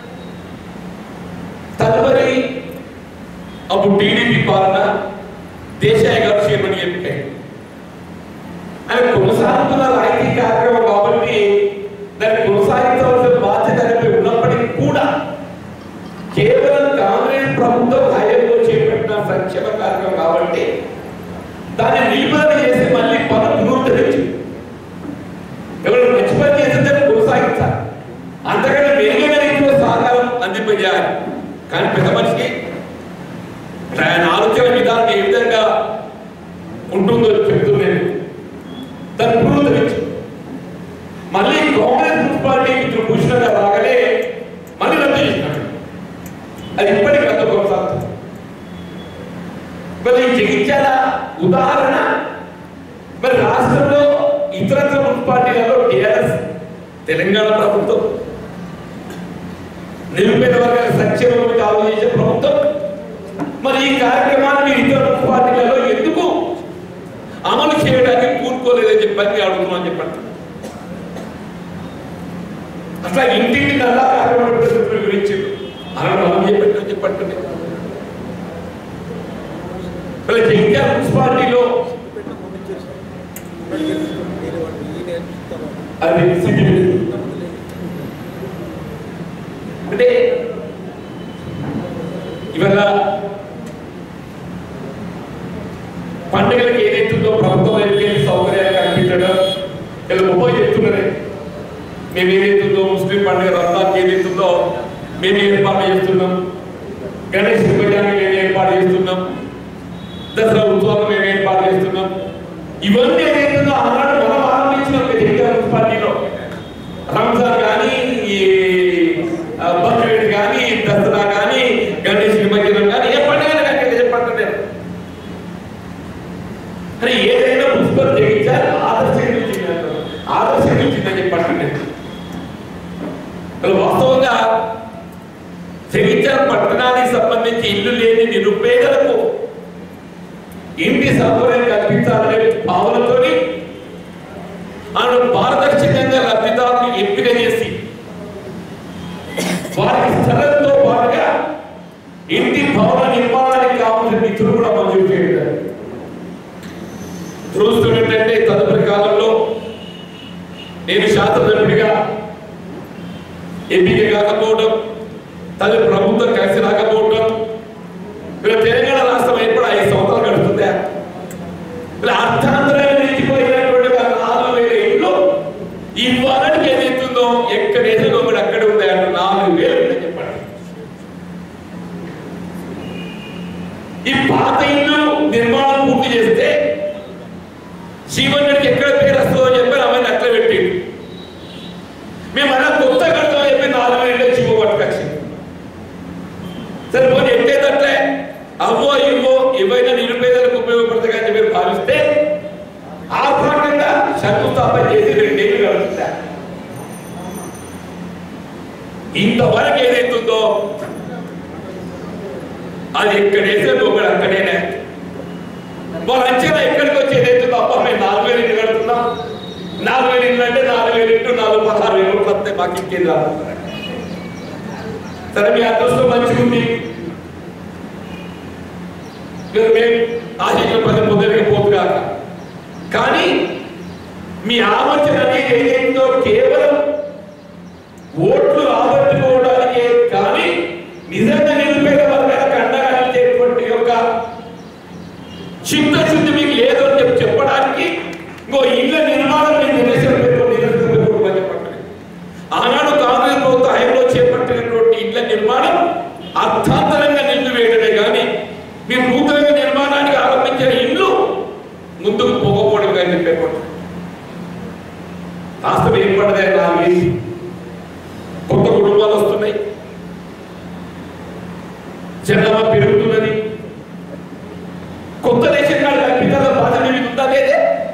తదుపరి అప్పుడు టీడీపీ పాలన దేశాయ గారు చేయమని ఎంపికై ఆయన కొనసాగి కొనసాగుతున్న రాయితీ కార్యక్రమం కాబట్టి దాన్ని కొనసాగించవలసిన బాధ్యత అనేది ఉన్నప్పటికీ కూడా కేవలం కాంగ్రెస్ ప్రభుత్వం హయాంలో చేపట్టిన సంక్షేమ కార్యక్రమం కాబట్టి దాన్ని నిలుపుదల చేసి మళ్ళీ పనులు పునరుద్ధరించి ఎవరు మంచి పని చేస్తే కొనసాగించాలి అంతకంటే మెరుగైన రీతిలో సహకారం అందింపజేయాలి కానీ పెద్ద మనిషికి ఆయన ఆలోచన విధానం ఏ విధంగా ఉంటుందో చెప్తున్నాను దాన్ని పునరుద్ధరించి మళ్ళీ కాంగ్రెస్ మున్సిపాలిటీ మిత్రులు భూషణంగా రాగానే మళ్ళీ రద్దు చేసినాడు అది ఇప్పటికీ రద్దు కొనసాగుతుంది మరి ఈ జగిత్యాల ఉదాహరణ మరి రాష్ట్రంలో ఇతరత్ర మున్సిపాలిటీలలో టిఆర్ఎస్ తెలంగాణ ప్రభుత్వం నిరుపేద వర్గాల సంక్షేమం గురించి ఆలోచించే ప్రభుత్వం మరి ఈ కార్యక్రమాన్ని ఇతర మున్సిపాలిటీలలో ఎందుకు అమలు చేయడానికి పూనుకోలేదని చెప్పని అడుగుతున్నాం చెప్పండి అట్లా ఇంటింటి నల్లా కార్యక్రమం పరిస్థితుల గురించి అలా మనం చెప్పండి చెప్పండి మరి జగిత్యాల మున్సిపాలిటీలో అది సిటీ అంటే ఇవాళ పండుగలకు ఏదైతుందో ప్రభుత్వం వెళ్ళి సౌకర్యాలు కల్పించడం ఇలా గొప్ప చెప్తున్నదే మేము ఏదైతుందో ముస్లిం పండుగ రంజాన్కి ఏదైతుందో మేము ఏర్పాటు చేస్తున్నాం గణేష్ నిమజ్జనానికి మేము ఏర్పాటు చేస్తున్నాం దసరా ఉత్సవాలు మేము ఏర్పాటు చేస్తున్నాం ఇవన్నీ ఏదైతుందో ఆనాడు మనం ఆరంభించిన ఒక జగిత్యాల మున్సిపాలిటీలో రంజాన్ కానీ ఈ ఆ, బక్రీద్ కానీ దసరా కానీ గణేష్ నిమజ్జనం కానీ ఏ పండుగ కానీ చెప్పండి నేను కానీ ఏదైనా పుస్తకం జగించాలి ఆదర్శం నిలిచింది అంటారు. ఆదర్శం నిలిచిందని చెప్పండి నేను అసలు వాస్తవంగా జగిత్యాల పట్టణానికి సంబంధించి ఇల్లు లేని నిరుపేదలకు ఇంటి సౌకర్యం కల్పించాలనే భావనతోని ఆయన పారదర్శకంగా లబ్ధిదారుని ఎంపిక చేసి వారికి స్థలంతో పాటుగా ఇంటి భవన నిర్మాణానికి కావాల్సిన నిధులు కూడా మంజూరు చేయడం దురదృష్టం ఏంటంటే తదుపరి కాలంలో నేను శాస్త్రజ్ఞుడిగా ఎంపిక కాకపోవడం తదుపరి ప్రభుత్వం కలిసి రాకపోవడం ఇలా తెలంగాణ రాష్ట్రం ఏర్పడి ఐదు సంవత్సరాలు గడుస్తుందా ఇలా అర్థాంతరంగా నిలిచిపోయినటువంటి ఆ నాలుగు వేల ఇళ్ళు ఇవ్వాలని ఏదైతుందో ఎక్కడ ఏదో కూడా అక్కడ ఉంది అంటే నాలుగు వేలు ఉందని చెప్పండి ఈ పాత ఇల్లు నిర్మాణం పూర్తి చేస్తే శివన్నుడికి ఎక్కడ పేరు వస్తుందో అని చెప్పి అవన్నీ అట్లా పెట్టిండు మేము అలా కొత్త కడతామని చెప్పి నాలుగు వేలు శివ పట్టుకొచ్చి సరే పోనీ ఎట్టేదట్లే అవ్వో ఇవ్వో ఏవైనా నిరుపేదలకు ఉపయోగపడతాయి అని మీరు భావిస్తే ఆ భాగంగా శంకుస్థాపన చేసి రెండేళ్ళు గడుపుతా ఇంతవరకు ఏదైతుందో అది ఎక్కడ వేసే ఒకడు అక్కడేనే వాళ్ళ అంచనా ఎక్కడికి వచ్చి ఏదైతుందో అబ్బా మేము నాలుగు వేలు ఇల్లు కడుతున్నాం నాలుగు వేలు ఇల్లు అంటే నాలుగు వేలు ఇంటూ నాలుగు పదహారు వేలు వస్తే మాకు ఇంకేం రాదు సరే మీ అదృష్టం మంచిగా ఉంది మీరు మేము ఆశించిన పది పొందడానికి పోతుగాక కానీ మీ ఆలోచన అనేది ఏదైందో కేవలం ఓట్లు రాబట్టుకోవడానికే కానీ నిజంగా నిరుపేద వర్గాలకు అండగా నిలిచేటువంటి యొక్క చిత్తశుద్ధి మీకు లేదు అని చెప్పి చెప్పడానికి ఇంకో ఇళ్ళ నిర్మాణం మీరు నిరసన పెట్టుకో నిరసన పెట్టుకోమని చెప్పండి ఆనాడు కాంగ్రెస్ ప్రభుత్వ హయాంలో చేపట్టినటువంటి ఇళ్ల నిర్మాణం అర్థాంతరంగా నిండు వేయడమే కానీ మీరు నూతనంగా నిర్మాణానికి ఆరంభించిన ఇల్లు ముందుకు పోకపోవడం కానీ చెప్పేటువంటి రాష్ట్రం ఏర్పడదే నాలుగు కొత్త కుటుంబాలు వస్తున్నాయి జనాభా పెరుగుతున్నది కొత్త రేషన్ కార్డు కల్పించాల బాధ్యత మీద ఉందా లేదే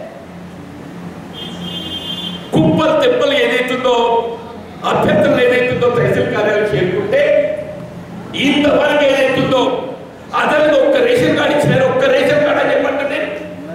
కుప్పలు తెప్పలు ఏదైతుందో అభ్యర్థులు ఏదైతుందో తహసీల్ కార్యాలయం చేరుకుంటే ఇంతవరకు ఏదైతుందో అదనంగా ఒక్క రేషన్ కార్డు ఇచ్చినారు ఒక్క రేషన్ కార్డు అని చెప్పండి నేను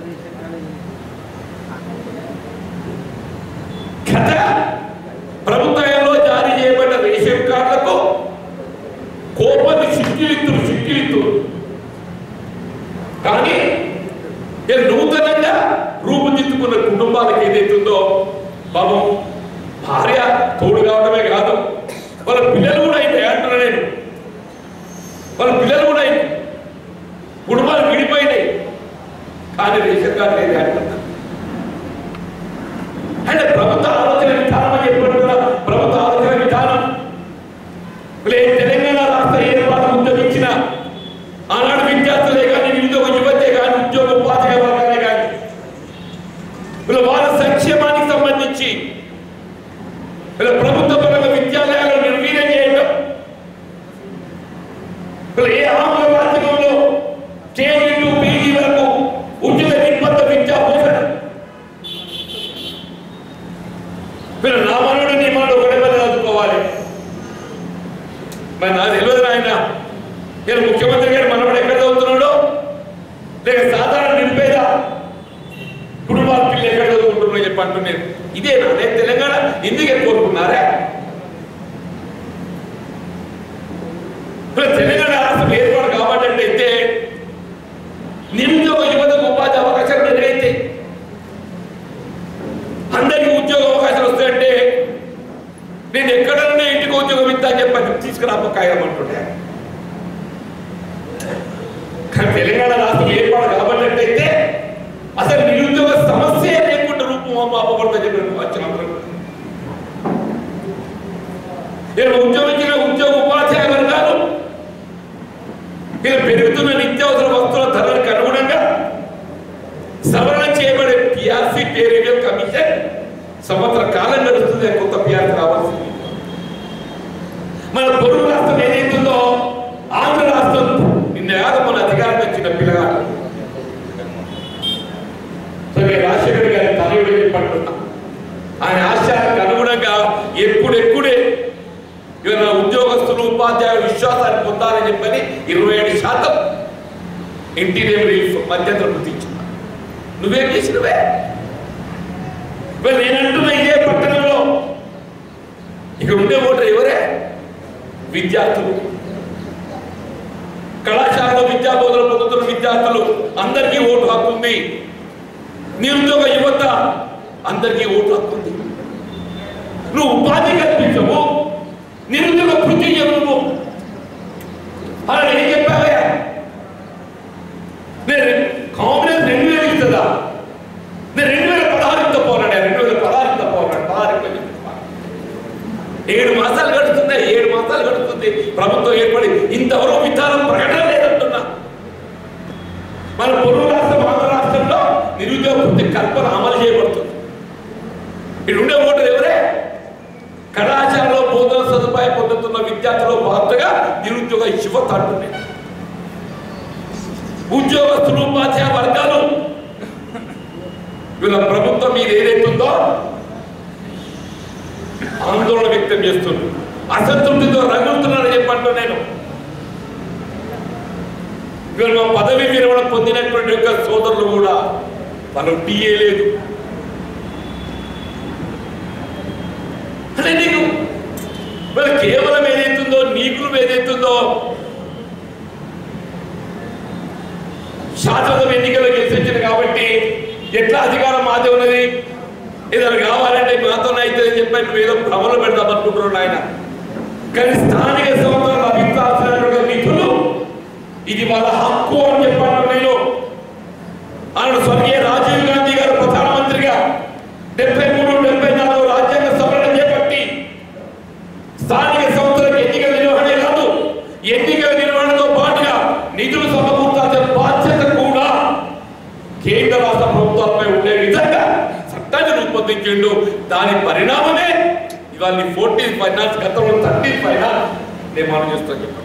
గత ప్రభుత్వంలో జారీ చేయబడిన రేషన్ కార్డులకు కోపని సిక్కిలిత్తులు సిక్కిలిత్తులు కానీ నేను నూతనంగా రూపుదిద్దుకున్న కుటుంబ కుటుంబాలకు ఏదైతుందో పాపం భార్య తోడు కావడమే కాదు వాళ్ళ పిల్లలు కూడా అయితే అంటున్నా నేను వాళ్ళ పిల్లలు కూడా అయితే కుటుంబాలు విడిపోయినాయి కానీ రేషన్ కార్డు లేదు అంటున్నా అంటే ప్రభుత్వ ఆలోచన విధానం అని చెప్పినట్టుగా ప్రభుత్వ ఆలోచన విధానం లే తెలంగాణ రాష్ట్ర ఏర్పాటు ఉద్యమించిన ఆనాడు విద్యార్థులే కానీ నిరుద్యోగ యువతే కానీ ఉద్యోగ ఉపాధ్యాయ వర్గాలే కానీ వీళ్ళ వాళ్ళ సంక్షేమానికి సంబంధించి వీళ్ళ ప్రభుత్వ పరంగా విద్యాలయాలను నిర్వీర్యం చేయడం వీళ్ళ ఏ ఆంగ్ల మాధ్యమంలో కేజీ టు పీజీ వరకు ఉచిత నిర్బంధ విద్యా బోధన వీళ్ళ నామనుడు నియమాలు ఒకటే మీద చదువుకోవాలి మరి నాకు తెలియదు ఆయన నేను ముఖ్యమంత్రి గారు మనవడు ఎక్కడ చదువుతున్నాడో లేక సాధారణ నిరుపేద కుటుంబాల పిల్లలు ఎక్కడ చదువుకుంటున్నారో చెప్పి అంటున్నారు ఇదే నాదే తెలంగాణ ఎందుకే కోరుకున్నారా ఇప్పుడు తెలంగాణ రాష్ట్రం ఏర్పాటు కాబట్టి అయితే నిరుద్యోగ యువతకు ఉపాధి అవకాశాలు మెరుగైతాయి అందరికీ ఉద్యోగ అవకాశాలు వస్తాయంటే నేను ఎక్కడన్నా ఇంటికి ఉద్యోగం ఇస్తా అని చెప్పి తీసుకురాప కాయం అంటుండే కానీ తెలంగాణ రాష్ట్రం ఏర్పాటు కాబట్టి అయితే అసలు నిరుద్యోగ సమస్య లేకుండా రూపం అప్పబడతా చెప్పి వచ్చిన నేను ఉద్యోగించిన ఉద్యోగ ఉపాధ్యాయ వర్గాలు ఇలా పెరుగుతున్న నిత్యావసర వస్తువుల ధరలకు అనుగుణంగా సవరణ చేయబడే పిఆర్సీ పే రివ్యూ కమిషన్ సంవత్సర కాలం నడుస్తుంది ఆ కొత్త పిఆర్సీ రావాల్సింది మన పొరుగు రాష్ట్రం ఏదైతుందో ఆంధ్ర రాష్ట్రం నిన్న కాదు మన అధికారం వచ్చిన పిల్లగాడు సరే రాజశేఖర్ గారి తనయుడు చెప్పంటున్నా ఆయన ఆశయాలకు అనుగుణంగా ఎప్పుడెప్పుడే ఇవాళ ఉద్యోగస్తులు ఉపాధ్యాయులు విశ్వాసాన్ని పొందాలని చెప్పని ఇరవై ఏడు శాతం ఇంటీరియర్ రిలీఫ్ మధ్యంతర గుర్తించిన నువ్వేం చేసినవే ఇవాళ నేనంటున్నా ఇదే పట్టణంలో ఇక్కడ ఉండే ఓటర్ ఎవరే విద్యార్థులు కళాశాలలో విద్యా బోధన పొందుతున్న విద్యార్థులు అందరికీ ఓటు హక్కు ఉంది నిరుద్యోగ యువత అందరికీ ఓటు హక్కు ఉంది నువ్వు ఉపాధి కల్పించవు నిరుద్యోగ వృత్తి నువ్వు అలా ఏం చెప్పావే నేను కాంగ్రెస్ రెండు వేలు ఇస్తుందా నేను రెండు వేల పదహారుతో పోరాడా రెండు వేల పదహారుతో పోరాడు పదహారు ఏడు మాసాలు గడుస్తున్నాయి ఏడు మాసాలు గడుస్తుంది ప్రభుత్వం ఏర్పడి ఇంతవరకు విధానం ప్రకటన లేదంటున్నా మన పొరుగు రాష్ట్రం ఆంధ్ర రాష్ట్రంలో నిరుద్యోగ వృత్తి కల్పన అమలు చేయబడుతుంది ఇక్కడ ఉండే ఓటర్ ఎవరే కళాశాలలో బోధన సదుపాయం పొందుతున్న విద్యార్థులు పాత్రగా నిరుద్యోగ యువత అంటున్నాయి ఉద్యోగస్తులు ఉపాధ్యాయ వర్గాలు వీళ్ళ ప్రభుత్వం మీద ఏదైతుందో ఆందోళన వ్యక్తం చేస్తుంది అసంతృప్తితో రగులుతున్నారని చెప్పంటూ నేను ఇవాళ మా పదవి విరమణ పొందినటువంటి యొక్క సోదరులు కూడా వాళ్ళు టీఏ లేదు అంటే నీకు మరి కేవలం ఏదైతుందో నీకులు ఏదైతుందో శాశ్వత ఎన్నికలు గెలిచించింది కాబట్టి ఎట్లా అధికారం మాదే ఉన్నది ఏదైనా కావాలంటే మాతో అయితే అని చెప్పి నువ్వు ఏదో భ్రమలు పెడదాం అనుకుంటున్నాడు ఆయన కానీ స్థానిక సంస్థలు లభించాల్సినటువంటి నిధులు ఇది వాళ్ళ హక్కు అని చెప్పాను నేను ఆయన స్వర్గీయ రాజీవ్ గాంధీ గారు ప్రధానమంత్రిగా డెబ్బై మూడు డెబ్బై నాలుగు రాజ్యాంగ సవరణ చేపట్టి స్థానిక సంస్థలకు ఎన్నికల నిర్వహణ కాదు ఎన్నికల నిర్వహణతో పాటుగా నిధులు సమకూర్చాల్సిన బాధ్యత కూడా కేంద్ర రాష్ట్ర ప్రభుత్వాలపై ఉండే విధంగా చట్టాన్ని రూపొందించిండు దాని పరిణామమే ఇవాళ ఫోర్టీన్ ఫైనాన్స్ గతంలో థర్టీన్ ఫైనాన్స్ నిర్మాణం చేస్తాను చెప్పండి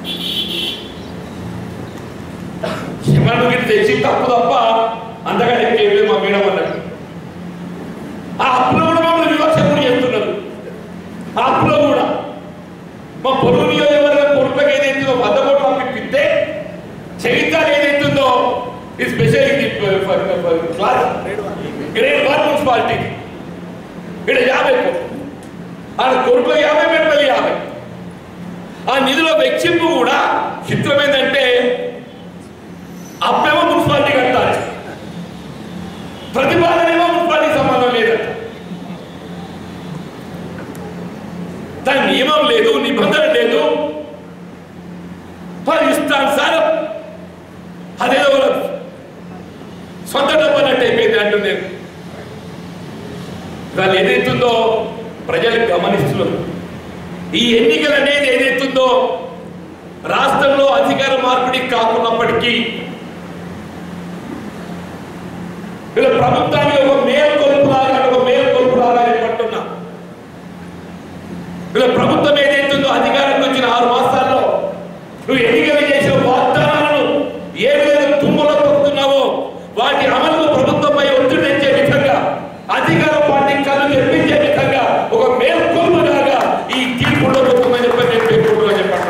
శివనుడికి తెచ్చి తప్పు తప్ప అంతగా ఏం లేదు మా మేడం అన్నట్టు ఆ అప్పులో కూడా మమ్మల్ని వివక్ష కూడా చేస్తున్నారు ఆ అప్పులో కూడా మా పొరుగు నియోజకవర్గం పొరుపులకు ఏదైతుందో వంద కోట్లు అప్పిస్తే చరిత్ర ఏదైతుందో ఈ special class grade one municipality ఇక్కడ యాభై కోట్లు ఆడ కొడుకు యాభై మెట్పల్లి యాభై ఆ నిధిలో వెచ్చింపు కూడా చిత్రం ఏంటంటే అప్పేమో మున్సిపాలిటీ కట్టాలి ప్రతిపాదనేమో మున్సిపాలిటీ ఈ ఎన్నికలు అనేది ఏదైతుందో రాష్ట్రంలో అధికార మార్పిడి కాకున్నప్పటికీ ఇలా ప్రభుత్వానికి ఒక మేల్కొల్పులాగా ఒక మేల్కొల్పులాగా ఏర్పడుతున్నా ఇలా ప్రభుత్వం ఏదైతుందో అధికారంకి వచ్చిన ఆరు మాసాల్లో నువ్వు ఎన్నికలు చేసిన వాగ్దానాలను ఏ విధంగా తుమ్మలో తొక్కుతున్నావో వాటి అమలు ప్రభుత్వంపై ఒత్తిడి తెచ్చే విధంగా అధికార పార్టీ కళ్ళు తెప్పించే విధంగా ఒక మేల్కొల్పులాగా ఈ తీర్పులో ఉంటుందని చెప్పి నేను పేర్కొంటున్నా చెప్పండి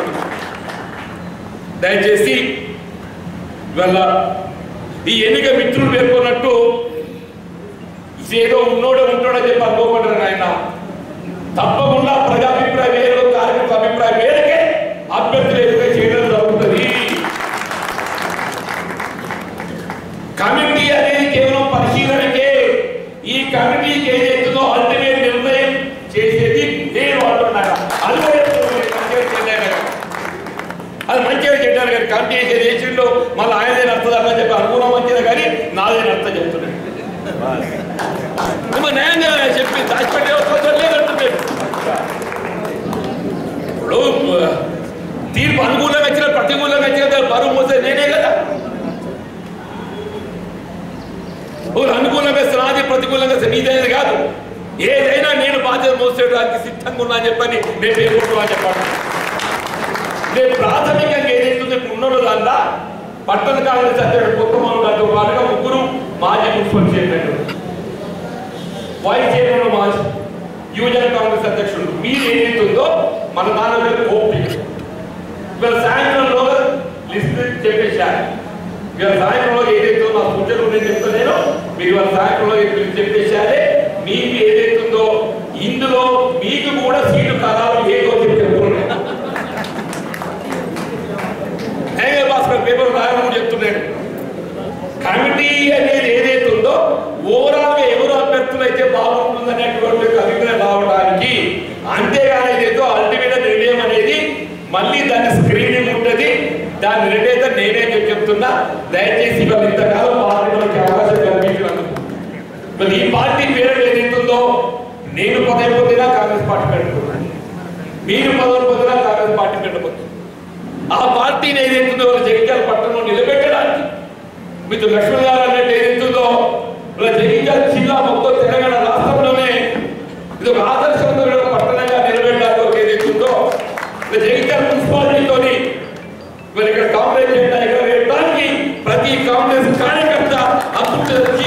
దయచేసి ఇవాళ ఈ ఎన్నిక మిత్రులు పేర్కొన్నట్టు ఏదో ఉన్నోడే ఉంటాడని చెప్పి అనుకోమంటారు ఆయన తప్పకుండా ప్రజాభిప్రాయం వేరు కార్మిక అభిప్రాయం వేరకే అభ్యర్థులు ఎదురుగా చేయడం జరుగుతుంది కమిటీ అనేది కేవలం పరిశీలనకే ఈ కమిటీకి ఏదైతుందో అల్టిమేట్ నిర్ణయం చేసేది నేను అంటున్నాను అది కూడా చెప్తున్నాను, మంచిగా చేయాలి కదా. అది మంచిగా చెప్పారు కానీ కమిటీ చేసేది చేసిండు మళ్ళీ ఆయనదే నడుతుందని చెప్పి అనుకున్నాం మంచిదే కానీ నాదే నడుతా చెప్తున్నాడు ఏమో న్యాయంగా చెప్పి దాచిపెట్టే అవసరం లేదంటున్నాడు ఇప్పుడు ఆ, తీర్పు అనుకూలంగా వచ్చిన ప్రతికూలంగా వచ్చిన దాన్ని బరువు మోసేది నేనే కదా ఒకరు అనుకూలంగా వస్తే నాది ప్రతికూలంగా వస్తే నీదనేది కాదు ఏదైనా నేను బాధ్యత మోసేయడానికి సిద్ధంగా ఉన్నా అని చెప్పని నేను పేర్కొంటున్నా అని చెప్పాను నేను ప్రాథమికంగా ఏదైతుందో ఇప్పుడు ఉన్నదో దానిలా పట్టణ కాంగ్రెస్ అధ్యక్షుడు కొత్తమాను గారితో పాటుగా ముగ్గురు మాజీ మున్సిపల్ చైర్మన్ వైస్ చైర్మన్ మాజీ యువజన కాంగ్రెస్ అధ్యక్షుడు మీరు ఏదైతుందో మన దాని మీద ఓపిక ఇవాళ సాయంత్రంలో లిస్ట్ చెప్పేశారు ఇవాళ సాయంత్రంలో ఏదైతే నా సూచనలు నేను చెప్తలేను మీరు ఇవాళ సాయంత్రంలో లిస్ట్ చెప్పేశారే మీకు ఏదైతుందో ఇందులో మీకు కూడా సీటు ఖరారు ఏదో చెప్పి చెప్పుకున్నాను హేంగ భాస్కర్ పేపర్ రాయడం చెప్తున్నాడు కమిటీ అనేది ఏదైతే ఉందో ఓవరాల్ గా ఎవరు అభ్యర్థులు అయితే బాగుంటుంది అనేటువంటి ఒక అభిప్రాయం రావడానికి అంతేగాని ఏదైతే అల్టిమేట్ నిర్ణయం అనేది మళ్ళీ దాని స్క్రీనింగ్ ఉంటుంది దాని నిర్ణయిత నేనే చెప్పి చెప్తున్నా దయచేసి ఇవాళ ఇంతకాలం పార్టీలోకి అవకాశం కల్పించినందుకు మరి ఈ పార్టీ పేరు ఏదైతుందో నేను పదవి పొందినా కాంగ్రెస్ పార్టీ పెట్టుకున్నాను మీరు పదవి పొందినా కాంగ్రెస్ పార్టీ పెట్టబోతుంది ఆ పార్టీని ఏదైతుందో వాళ్ళ జగిత్యాల పట్టణంలో నిలబెట్టడానికి మీకు లక్ష్మణ్ గారు అన్నట్టు ఏదైతుందో వాళ్ళ జగిత్యాల జిల్లా మొత్తం తెలంగాణ రాష్ట్రంలోనే ఇది ఒక ఆదర్శవంతమైన పట్టణంగా నిలబెట్టడానికి ఒక ఏదైతుందో ఇలా జగిత్యాల మున్సిపాలిటీతోని మరి ఇక్కడ కాంగ్రెస్ జెండా ఎగరవేయడానికి ప్రతి కాంగ్రెస్ కార్యకర్త అద్భుత